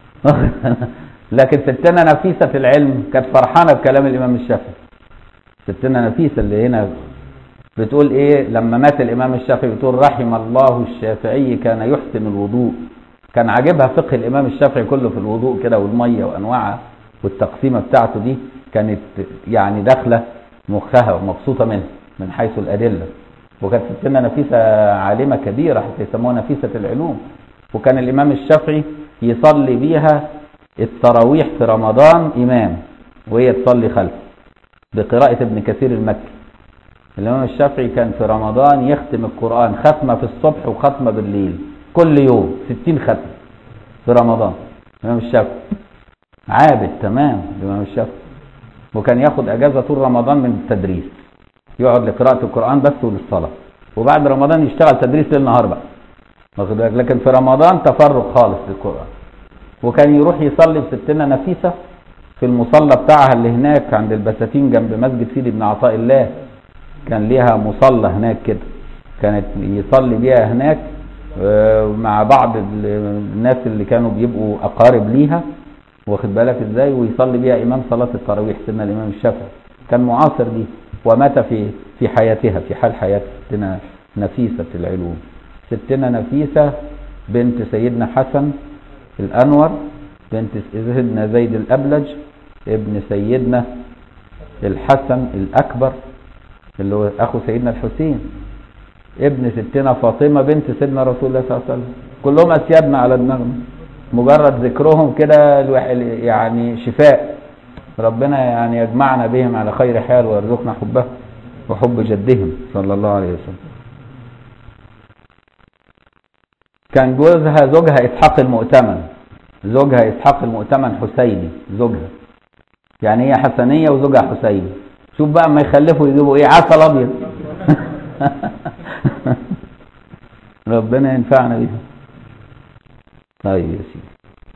لكن ستنا نفيسه في العلم كانت فرحانه بكلام الامام الشافعي ستنا نفيسه اللي هنا بتقول ايه لما مات الامام الشافعي بتقول رحم الله الشافعي كان يحسن الوضوء كان عاجبها فقه الامام الشافعي كله في الوضوء كده والميه وانواعها والتقسيمه بتاعته دي كانت يعني داخله مخها ومبسوطه منها من حيث الادله وكانت ستنا نفيسه عالمه كبيره حتى يسموها نفيسه العلوم وكان الامام الشافعي يصلي بيها التراويح في رمضان امام وهي تصلي خلفه بقراءه ابن كثير المكي الإمام الشافعي كان في رمضان يختم القرآن ختمة في الصبح وختمة بالليل كل يوم ستين ختمة في رمضان الإمام الشافعي عابد تمام الإمام الشافعي وكان ياخد أجازة طول رمضان من التدريس يقعد لقراءة القرآن بس وللصلاة وبعد رمضان يشتغل تدريس ليل نهار بقى واخد بالك لكن في رمضان تفرغ خالص للقرآن وكان يروح يصلي بستنا نفيسة في المصلى بتاعها اللي هناك عند البساتين جنب مسجد سيدي بن عطاء الله كان ليها مصلى هناك كده كانت يصلي بيها هناك آه، مع بعض ال- الناس اللي كانوا بيبقوا اقارب ليها واخد بالك ازاي ويصلي بيها امام صلاه التراويح سيدنا الامام الشافعي كان معاصر دي ومات في في حياتها في حال حياه ستنا نفيسه العلوم ستنا نفيسه بنت سيدنا حسن الانور بنت سيدنا زيد الابلج ابن سيدنا الحسن الاكبر اللي هو اخو سيدنا الحسين ابن ستنا فاطمه بنت سيدنا رسول الله صلى الله عليه وسلم كلهم اسيادنا على دماغنا مجرد ذكرهم كده الواحد- يعني شفاء ربنا يعني يجمعنا بهم على خير حال ويرزقنا حبه وحب جدهم صلى الله عليه وسلم كان جوزها زوجها اسحاق المؤتمن زوجها اسحاق المؤتمن حسيني زوجها يعني هي حسنيه وزوجها حسيني شوف بقى ما يخلفوا يجيبوا ايه عسل ابيض ربنا ينفعنا بيها طيب يا سيدي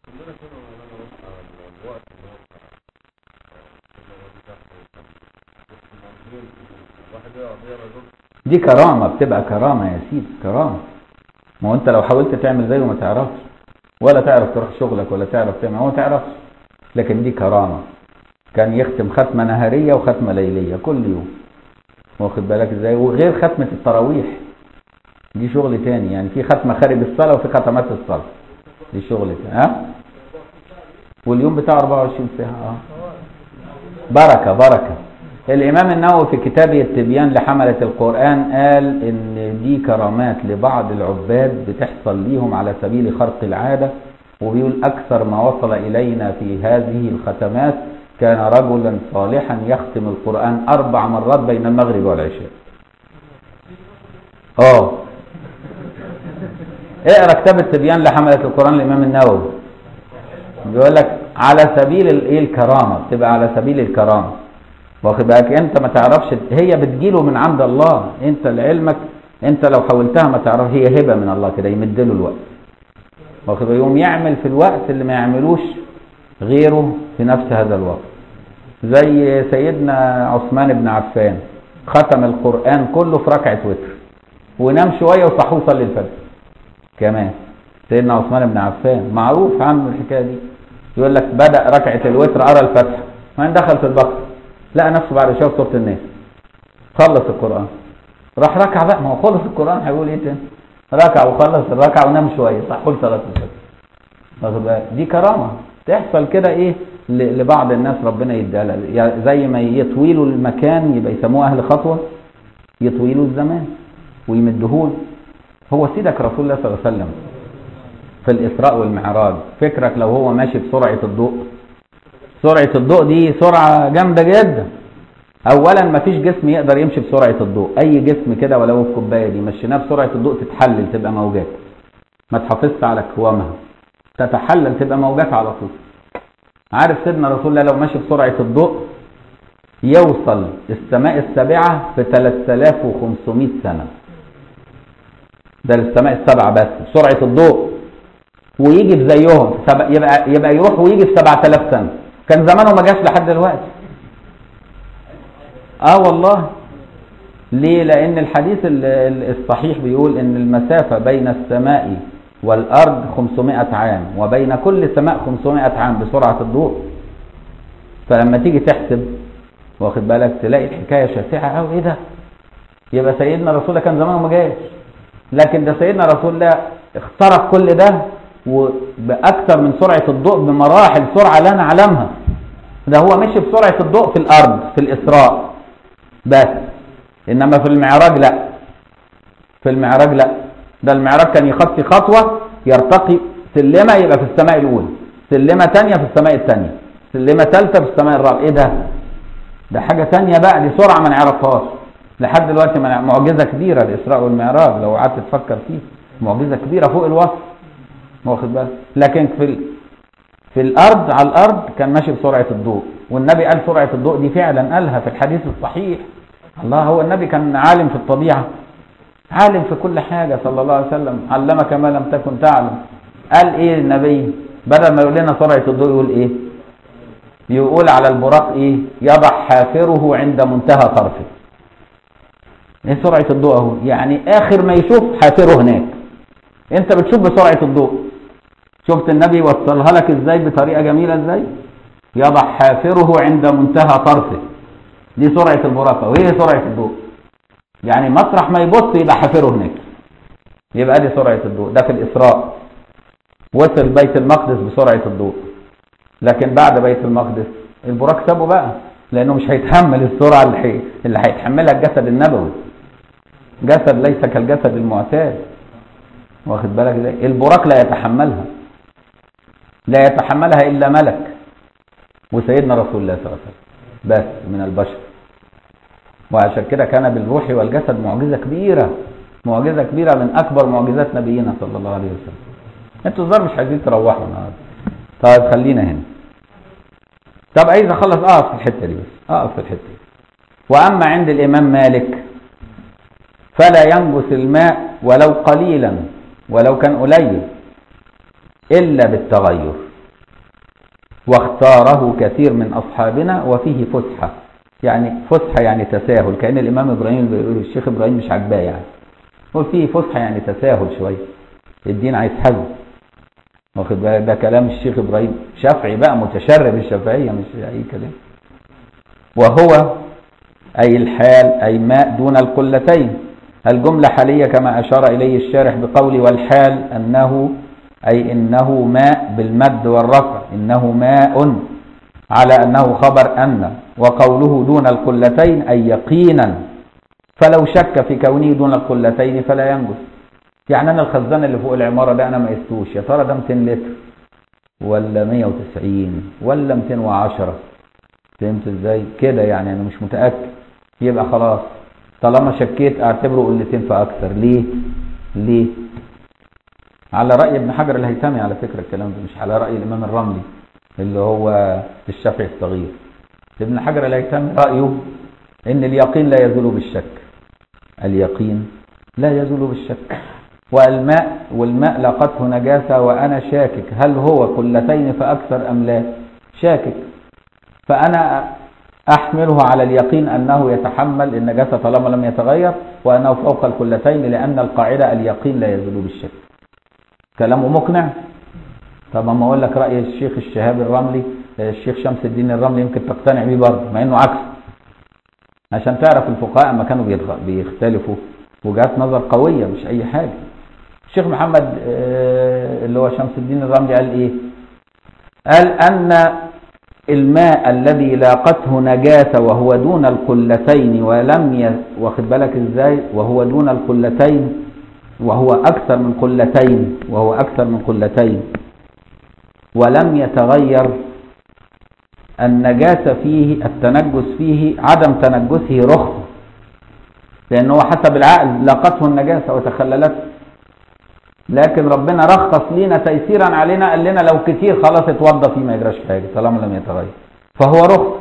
دي كرامة بتبقى كرامة يا سيدي كرامة ما هو انت لو حاولت تعمل زيه ما تعرفش ولا تعرف تروح شغلك ولا تعرف تعمل هو ما تعرفش لكن دي كرامة كان يختم ختمة نهارية وختمة ليلية كل يوم واخد بالك ازاي وغير ختمة التراويح دي شغل تاني يعني في ختمة خارج الصلاة وفي ختمات الصلاة دي شغل تاني ها واليوم بتاع 24 ساعة اه بركة بركة الإمام النووي في كتابه التبيان لحملة القرآن قال إن دي كرامات لبعض العباد بتحصل ليهم على سبيل خرق العادة وبيقول أكثر ما وصل إلينا في هذه الختمات كان رجلا صالحا يختم القرآن أربع مرات بين المغرب والعشاء اه اقرا كتاب التبيان لحملة القرآن الإمام النووي بيقول لك على سبيل الايه الكرامة بتبقى على سبيل الكرامة واخد بالك انت ما تعرفش هي بتجيله من عند الله انت لعلمك انت لو حاولتها ما تعرف هي هبه من الله كده يمد له الوقت واخد بالك؟ يقوم يعمل في الوقت اللي ما يعملوش غيره في نفس هذا الوقت زي سيدنا عثمان بن عفان ختم القرآن كله في ركعة وتر ونام شوية وصحوه يصلي الفجر كمان سيدنا عثمان بن عفان معروف عنه الحكاية دي يقول لك بدأ ركعة الوتر أرى الفتح وبعدين دخل في البقرة لقى نفسه بعد شويه في سوره الناس خلص القران راح ركع بقى ما هو خلص القران هيقول ايه تاني ركع وخلص الركعه ونام شويه صحوا صلاه الفجر واخد بالك؟ دي كرامه تحصل كده ايه ل- لبعض الناس ربنا يديها لها. يعني زي ما يطويلوا المكان يبقى يسموه اهل خطوه يطويلوا الزمان ويمدهوله هو سيدك رسول الله صلى الله عليه وسلم في الاسراء والمعراج فكرك لو هو ماشي بسرعه الضوء سرعة الضوء دي سرعة جامدة جدا أولا مفيش جسم يقدر يمشي بسرعة الضوء أي جسم كده ولو الكوباية دي مشيناه بسرعة الضوء تتحلل تبقى موجات ما تحافظش على كوامها تتحلل تبقى موجات على طول عارف سيدنا رسول الله لو ماشي بسرعة الضوء يوصل السماء السابعة في 3500 سنة ده السماء السبعة بس بسرعة الضوء ويجي في زيهم سب- يبقى يبقى يروح ويجي في 7000 سنة كان زمانه ما جاش لحد دلوقتي اه والله ليه لان الحديث ال- ال- الصحيح بيقول ان المسافة بين السماء والارض 500 عام وبين كل سماء 500 عام بسرعة الضوء فلما تيجي تحسب واخد بالك تلاقي الحكاية شاسعة قوي ايه ده يبقى سيدنا رسول الله كان زمانه ما جاش لكن ده سيدنا رسول الله اخترق كل ده وبأكثر من سرعة الضوء بمراحل سرعة لا نعلمها ده هو مشي بسرعة الضوء في الأرض في الإسراء بس إنما في المعراج لا في المعراج لا ده المعراج كان يخطي خطوة يرتقي سلمة يبقى في السماء الأولى سلمة تانية في السماء التانية سلمة ثالثة في السماء الرابعة إيه ده؟ ده حاجة تانية بقى دي سرعة ما نعرفهاش لحد دلوقتي ما نع- معجزة كبيرة الإسراء والمعراج لو قعدت تفكر فيه معجزة كبيرة فوق الوصف واخد بالك لكن في ال... في الارض على الارض كان ماشي بسرعه الضوء والنبي قال سرعه الضوء دي فعلا قالها في الحديث الصحيح الله هو النبي كان عالم في الطبيعه عالم في كل حاجة صلى الله عليه وسلم علمك ما لم تكن تعلم قال ايه النبي بدل ما يقول لنا سرعة الضوء يقول ايه يقول على البراق ايه يضع حافره عند منتهى طرفه ايه سرعة الضوء اهو يعني اخر ما يشوف حافره هناك انت بتشوف بسرعة الضوء شفت النبي وصلها لك ازاي بطريقة جميلة ازاي يضع حافره عند منتهى طرفه دي سرعة البراق وهي سرعة الضوء يعني مسرح ما يبص يبقى حافره هناك يبقى دي سرعة الضوء ده في الإسراء وصل بيت المقدس بسرعة الضوء لكن بعد بيت المقدس البراق سابه بقى لأنه مش هيتحمل السرعة اللي, حي... اللي هيتحملها الجسد النبوي جسد ليس كالجسد المعتاد واخد بالك ازاي البراق لا يتحملها لا يتحملها إلا ملك وسيدنا رسول الله صلى الله عليه وسلم بس من البشر وعشان كده كان بالروح والجسد معجزة كبيرة معجزة كبيرة من أكبر معجزات نبينا صلى الله عليه وسلم انتوا الظاهر مش عايزين تروحوا النهارده طيب خلينا هنا طب عايز اخلص اقف في الحته دي بس اقف في الحته دي واما عند الامام مالك فلا ينجس الماء ولو قليلا ولو كان قليل الا بالتغير واختاره كثير من اصحابنا وفيه فسحه يعني فسحه يعني تساهل كان الامام ابراهيم بيقول الشيخ ابراهيم مش عاجباه يعني هو فيه فسحه يعني تساهل شويه الدين عايز حزم واخد بالك ده كلام الشيخ ابراهيم شافعي بقى متشرب الشافعيه مش اي كلام وهو اي الحال اي ماء دون القلتين الجمله حاليه كما اشار اليه الشارح بقول والحال انه اي انه ماء بالمد والرفع انه ماء على انه خبر ان وقوله دون القلتين اي يقينا فلو شك في كونه دون القلتين فلا ينجس يعني انا الخزان اللي فوق العماره ده انا ما قستوش يا ترى ده 200 لتر ولا 190 ولا 210 فهمت ازاي كده يعني انا مش متاكد يبقى خلاص طالما شكيت اعتبره قلتين فاكثر ليه ليه على راي ابن حجر الهيثمي على فكره الكلام ده مش على راي الامام الرملي اللي هو الشافعي الصغير ابن حجر الهيثمي رايه ان اليقين لا يزول بالشك اليقين لا يزول بالشك والماء والماء لقته نجاسة وأنا شاكك هل هو قلتين فأكثر أم لا شاكك فأنا أحمله على اليقين أنه يتحمل النجاسة طالما لم يتغير وأنه فوق القلتين لأن القاعدة اليقين لا يزول بالشك كلامه مقنع طب ما أقول لك رأي الشيخ الشهاب الرملي الشيخ شمس الدين الرملي يمكن تقتنع بيه برضه مع أنه عكس عشان تعرف الفقهاء ما كانوا بيختلفوا وجهات نظر قوية مش أي حاجة الشيخ محمد اللي هو شمس الدين الرملي قال ايه قال ان الماء الذي لاقته نجاسة وهو دون القلتين ولم ي... واخد بالك ازاي وهو دون القلتين وهو اكثر من قلتين وهو اكثر من قلتين ولم يتغير النجاسة فيه التنجس فيه عدم تنجسه رخصة لأنه حسب العقل لاقته النجاسة وتخللته لكن ربنا رخص لينا تيسيرا علينا قال لنا لو كتير خلاص اتوضى فيه ما يجراش حاجه طالما لم يتغير فهو رخص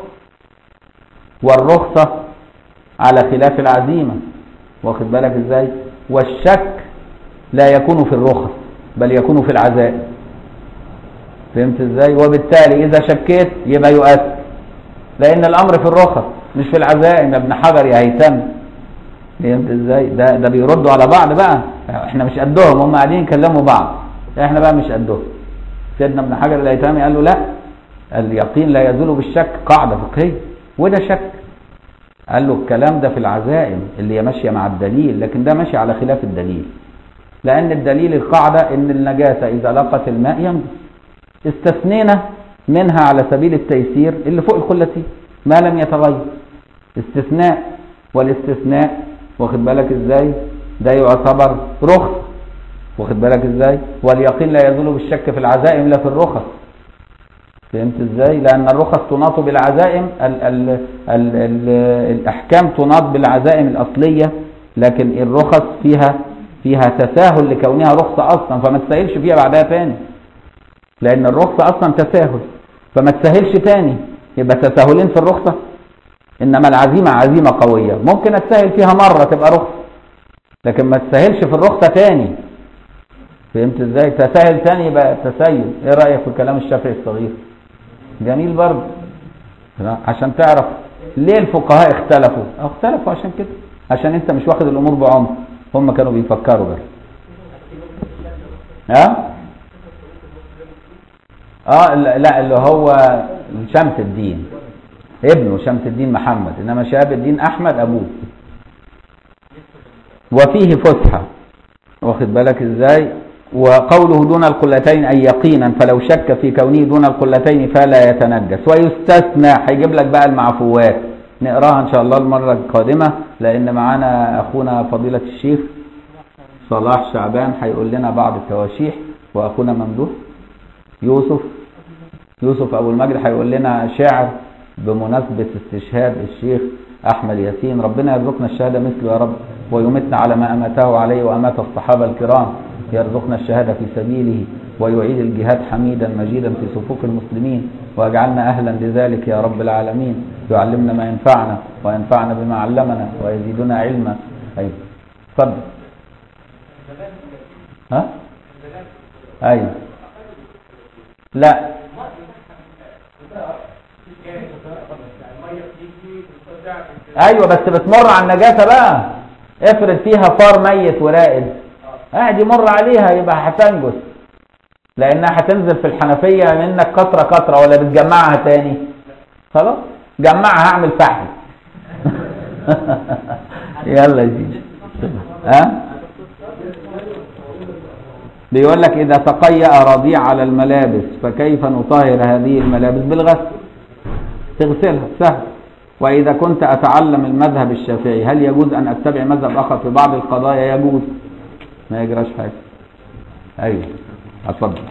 والرخصه على خلاف العزيمه واخد بالك ازاي والشك لا يكون في الرخص بل يكون في العزائم فهمت ازاي وبالتالي اذا شكيت يبقى يؤثر لان الامر في الرخص مش في العزائم ابن حجر يا هيثم فهمت ازاي ده ده بيردوا على بعض بقى احنا مش قدهم هم قاعدين يكلموا بعض احنا بقى مش قدهم سيدنا ابن حجر الهيثمي قال له لا اليقين لا يزول بالشك قاعده فقهيه وده شك قال له الكلام ده في العزائم اللي هي ماشيه مع الدليل لكن ده ماشي على خلاف الدليل لان الدليل القاعده ان النجاسه اذا لقت الماء ينجس استثنينا منها على سبيل التيسير اللي فوق القلتين ما لم يتغير استثناء والاستثناء واخد بالك ازاي ده يعتبر رخص واخد بالك ازاي واليقين لا يزول بالشك في العزائم لا في الرخص فهمت ازاي لان الرخص تناط بالعزائم ال ال ال ال الاحكام تناط بالعزائم الاصليه لكن الرخص فيها فيها تساهل لكونها رخصه اصلا فما تسهلش فيها بعدها تاني لان الرخصه اصلا تساهل فما تسهلش تاني يبقى تساهلين في الرخصه انما العزيمه عزيمه قويه ممكن اتسهل فيها مره تبقى رخصه لكن ما تسهلش في الرخصة تاني فهمت ازاي تسهل تاني يبقى تسيل ايه رأيك في كلام الشافعي الصغير جميل برضه عشان تعرف ليه الفقهاء اختلفوا أو اختلفوا عشان كده عشان انت مش واخد الامور بعمق هم كانوا بيفكروا بس ها اه لا لا، اللي هو شمس الدين ابنه شمس الدين محمد انما شهاب الدين احمد ابوه وفيه فسحه واخد بالك ازاي وقوله دون القلتين اي يقينا فلو شك في كونه دون القلتين فلا يتنجس ويستثنى هيجيب لك بقى المعفوات نقراها ان شاء الله المره القادمه لان معانا اخونا فضيله الشيخ صلاح شعبان هيقول لنا بعض التواشيح واخونا ممدوح يوسف يوسف ابو المجد هيقول لنا شعر بمناسبه استشهاد الشيخ احمد ياسين ربنا يرزقنا الشهاده مثله يا رب ويمتنا على ما اماته عليه وامات الصحابه الكرام يرزقنا الشهاده في سبيله ويعيد الجهاد حميدا مجيدا في صفوف المسلمين واجعلنا اهلا لذلك يا رب العالمين يعلمنا ما ينفعنا وينفعنا بما علمنا ويزيدنا علما ايوه اتفضل ها ايوه لا ايوه بس بتمر على النجاسه بقى افرض فيها فار ميت ورائد قاعد يمر عليها يبقى هتنجس لانها هتنزل في الحنفيه منك قطره قطره ولا بتجمعها تاني خلاص جمعها هعمل فحم يلا يا سيدي ها بيقول لك اذا تقيأ رضيع على الملابس فكيف نطهر هذه الملابس بالغسل تغسلها سهل واذا كنت اتعلم المذهب الشافعي هل يجوز ان اتبع مذهب اخر في بعض القضايا يجوز ما يجراش حاجه ايوه اتفضل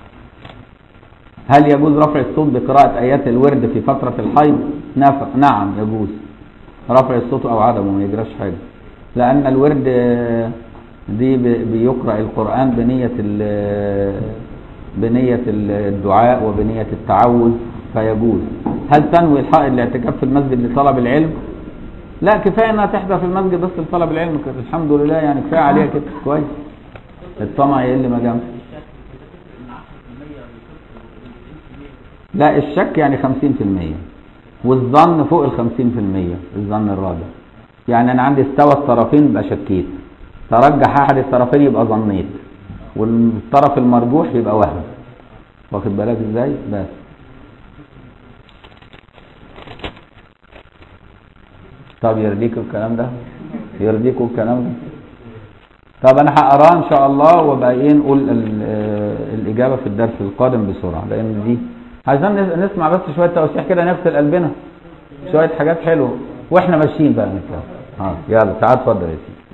هل يجوز رفع الصوت بقراءة آيات الورد في فترة الحيض؟ نافق نعم يجوز رفع الصوت أو عدمه ما يجراش حاجة لأن الورد آه، دي ب- بيقرأ القرآن بنية ال- بنية الدعاء وبنية التعوذ فيجوز هل تنوي الحائض الاعتكاف في المسجد لطلب العلم؟ لا كفاية انها تحضر في المسجد بس لطلب العلم كده. الحمد لله يعني كفاية عليها كده كويس الطمع يقل ما جنب لا الشك يعني 50% والظن فوق ال 50% الظن الراجح يعني انا عندي استوى الطرفين يبقى شكيت ترجح احد الطرفين يبقى ظنيت والطرف المرجوح يبقى وهم واخد بالك ازاي بس طب يرضيكوا الكلام ده يرضيكوا الكلام ده طب انا هقراه ان شاء الله وبقى ايه نقول ال- آه، الاجابه في الدرس القادم بسرعه لان دي عايزين نس- نسمع بس شويه توشيح كده نغسل قلبنا شويه حاجات حلوه واحنا ماشيين بقى نتكلم اه يلا تعال اتفضل يا سيدي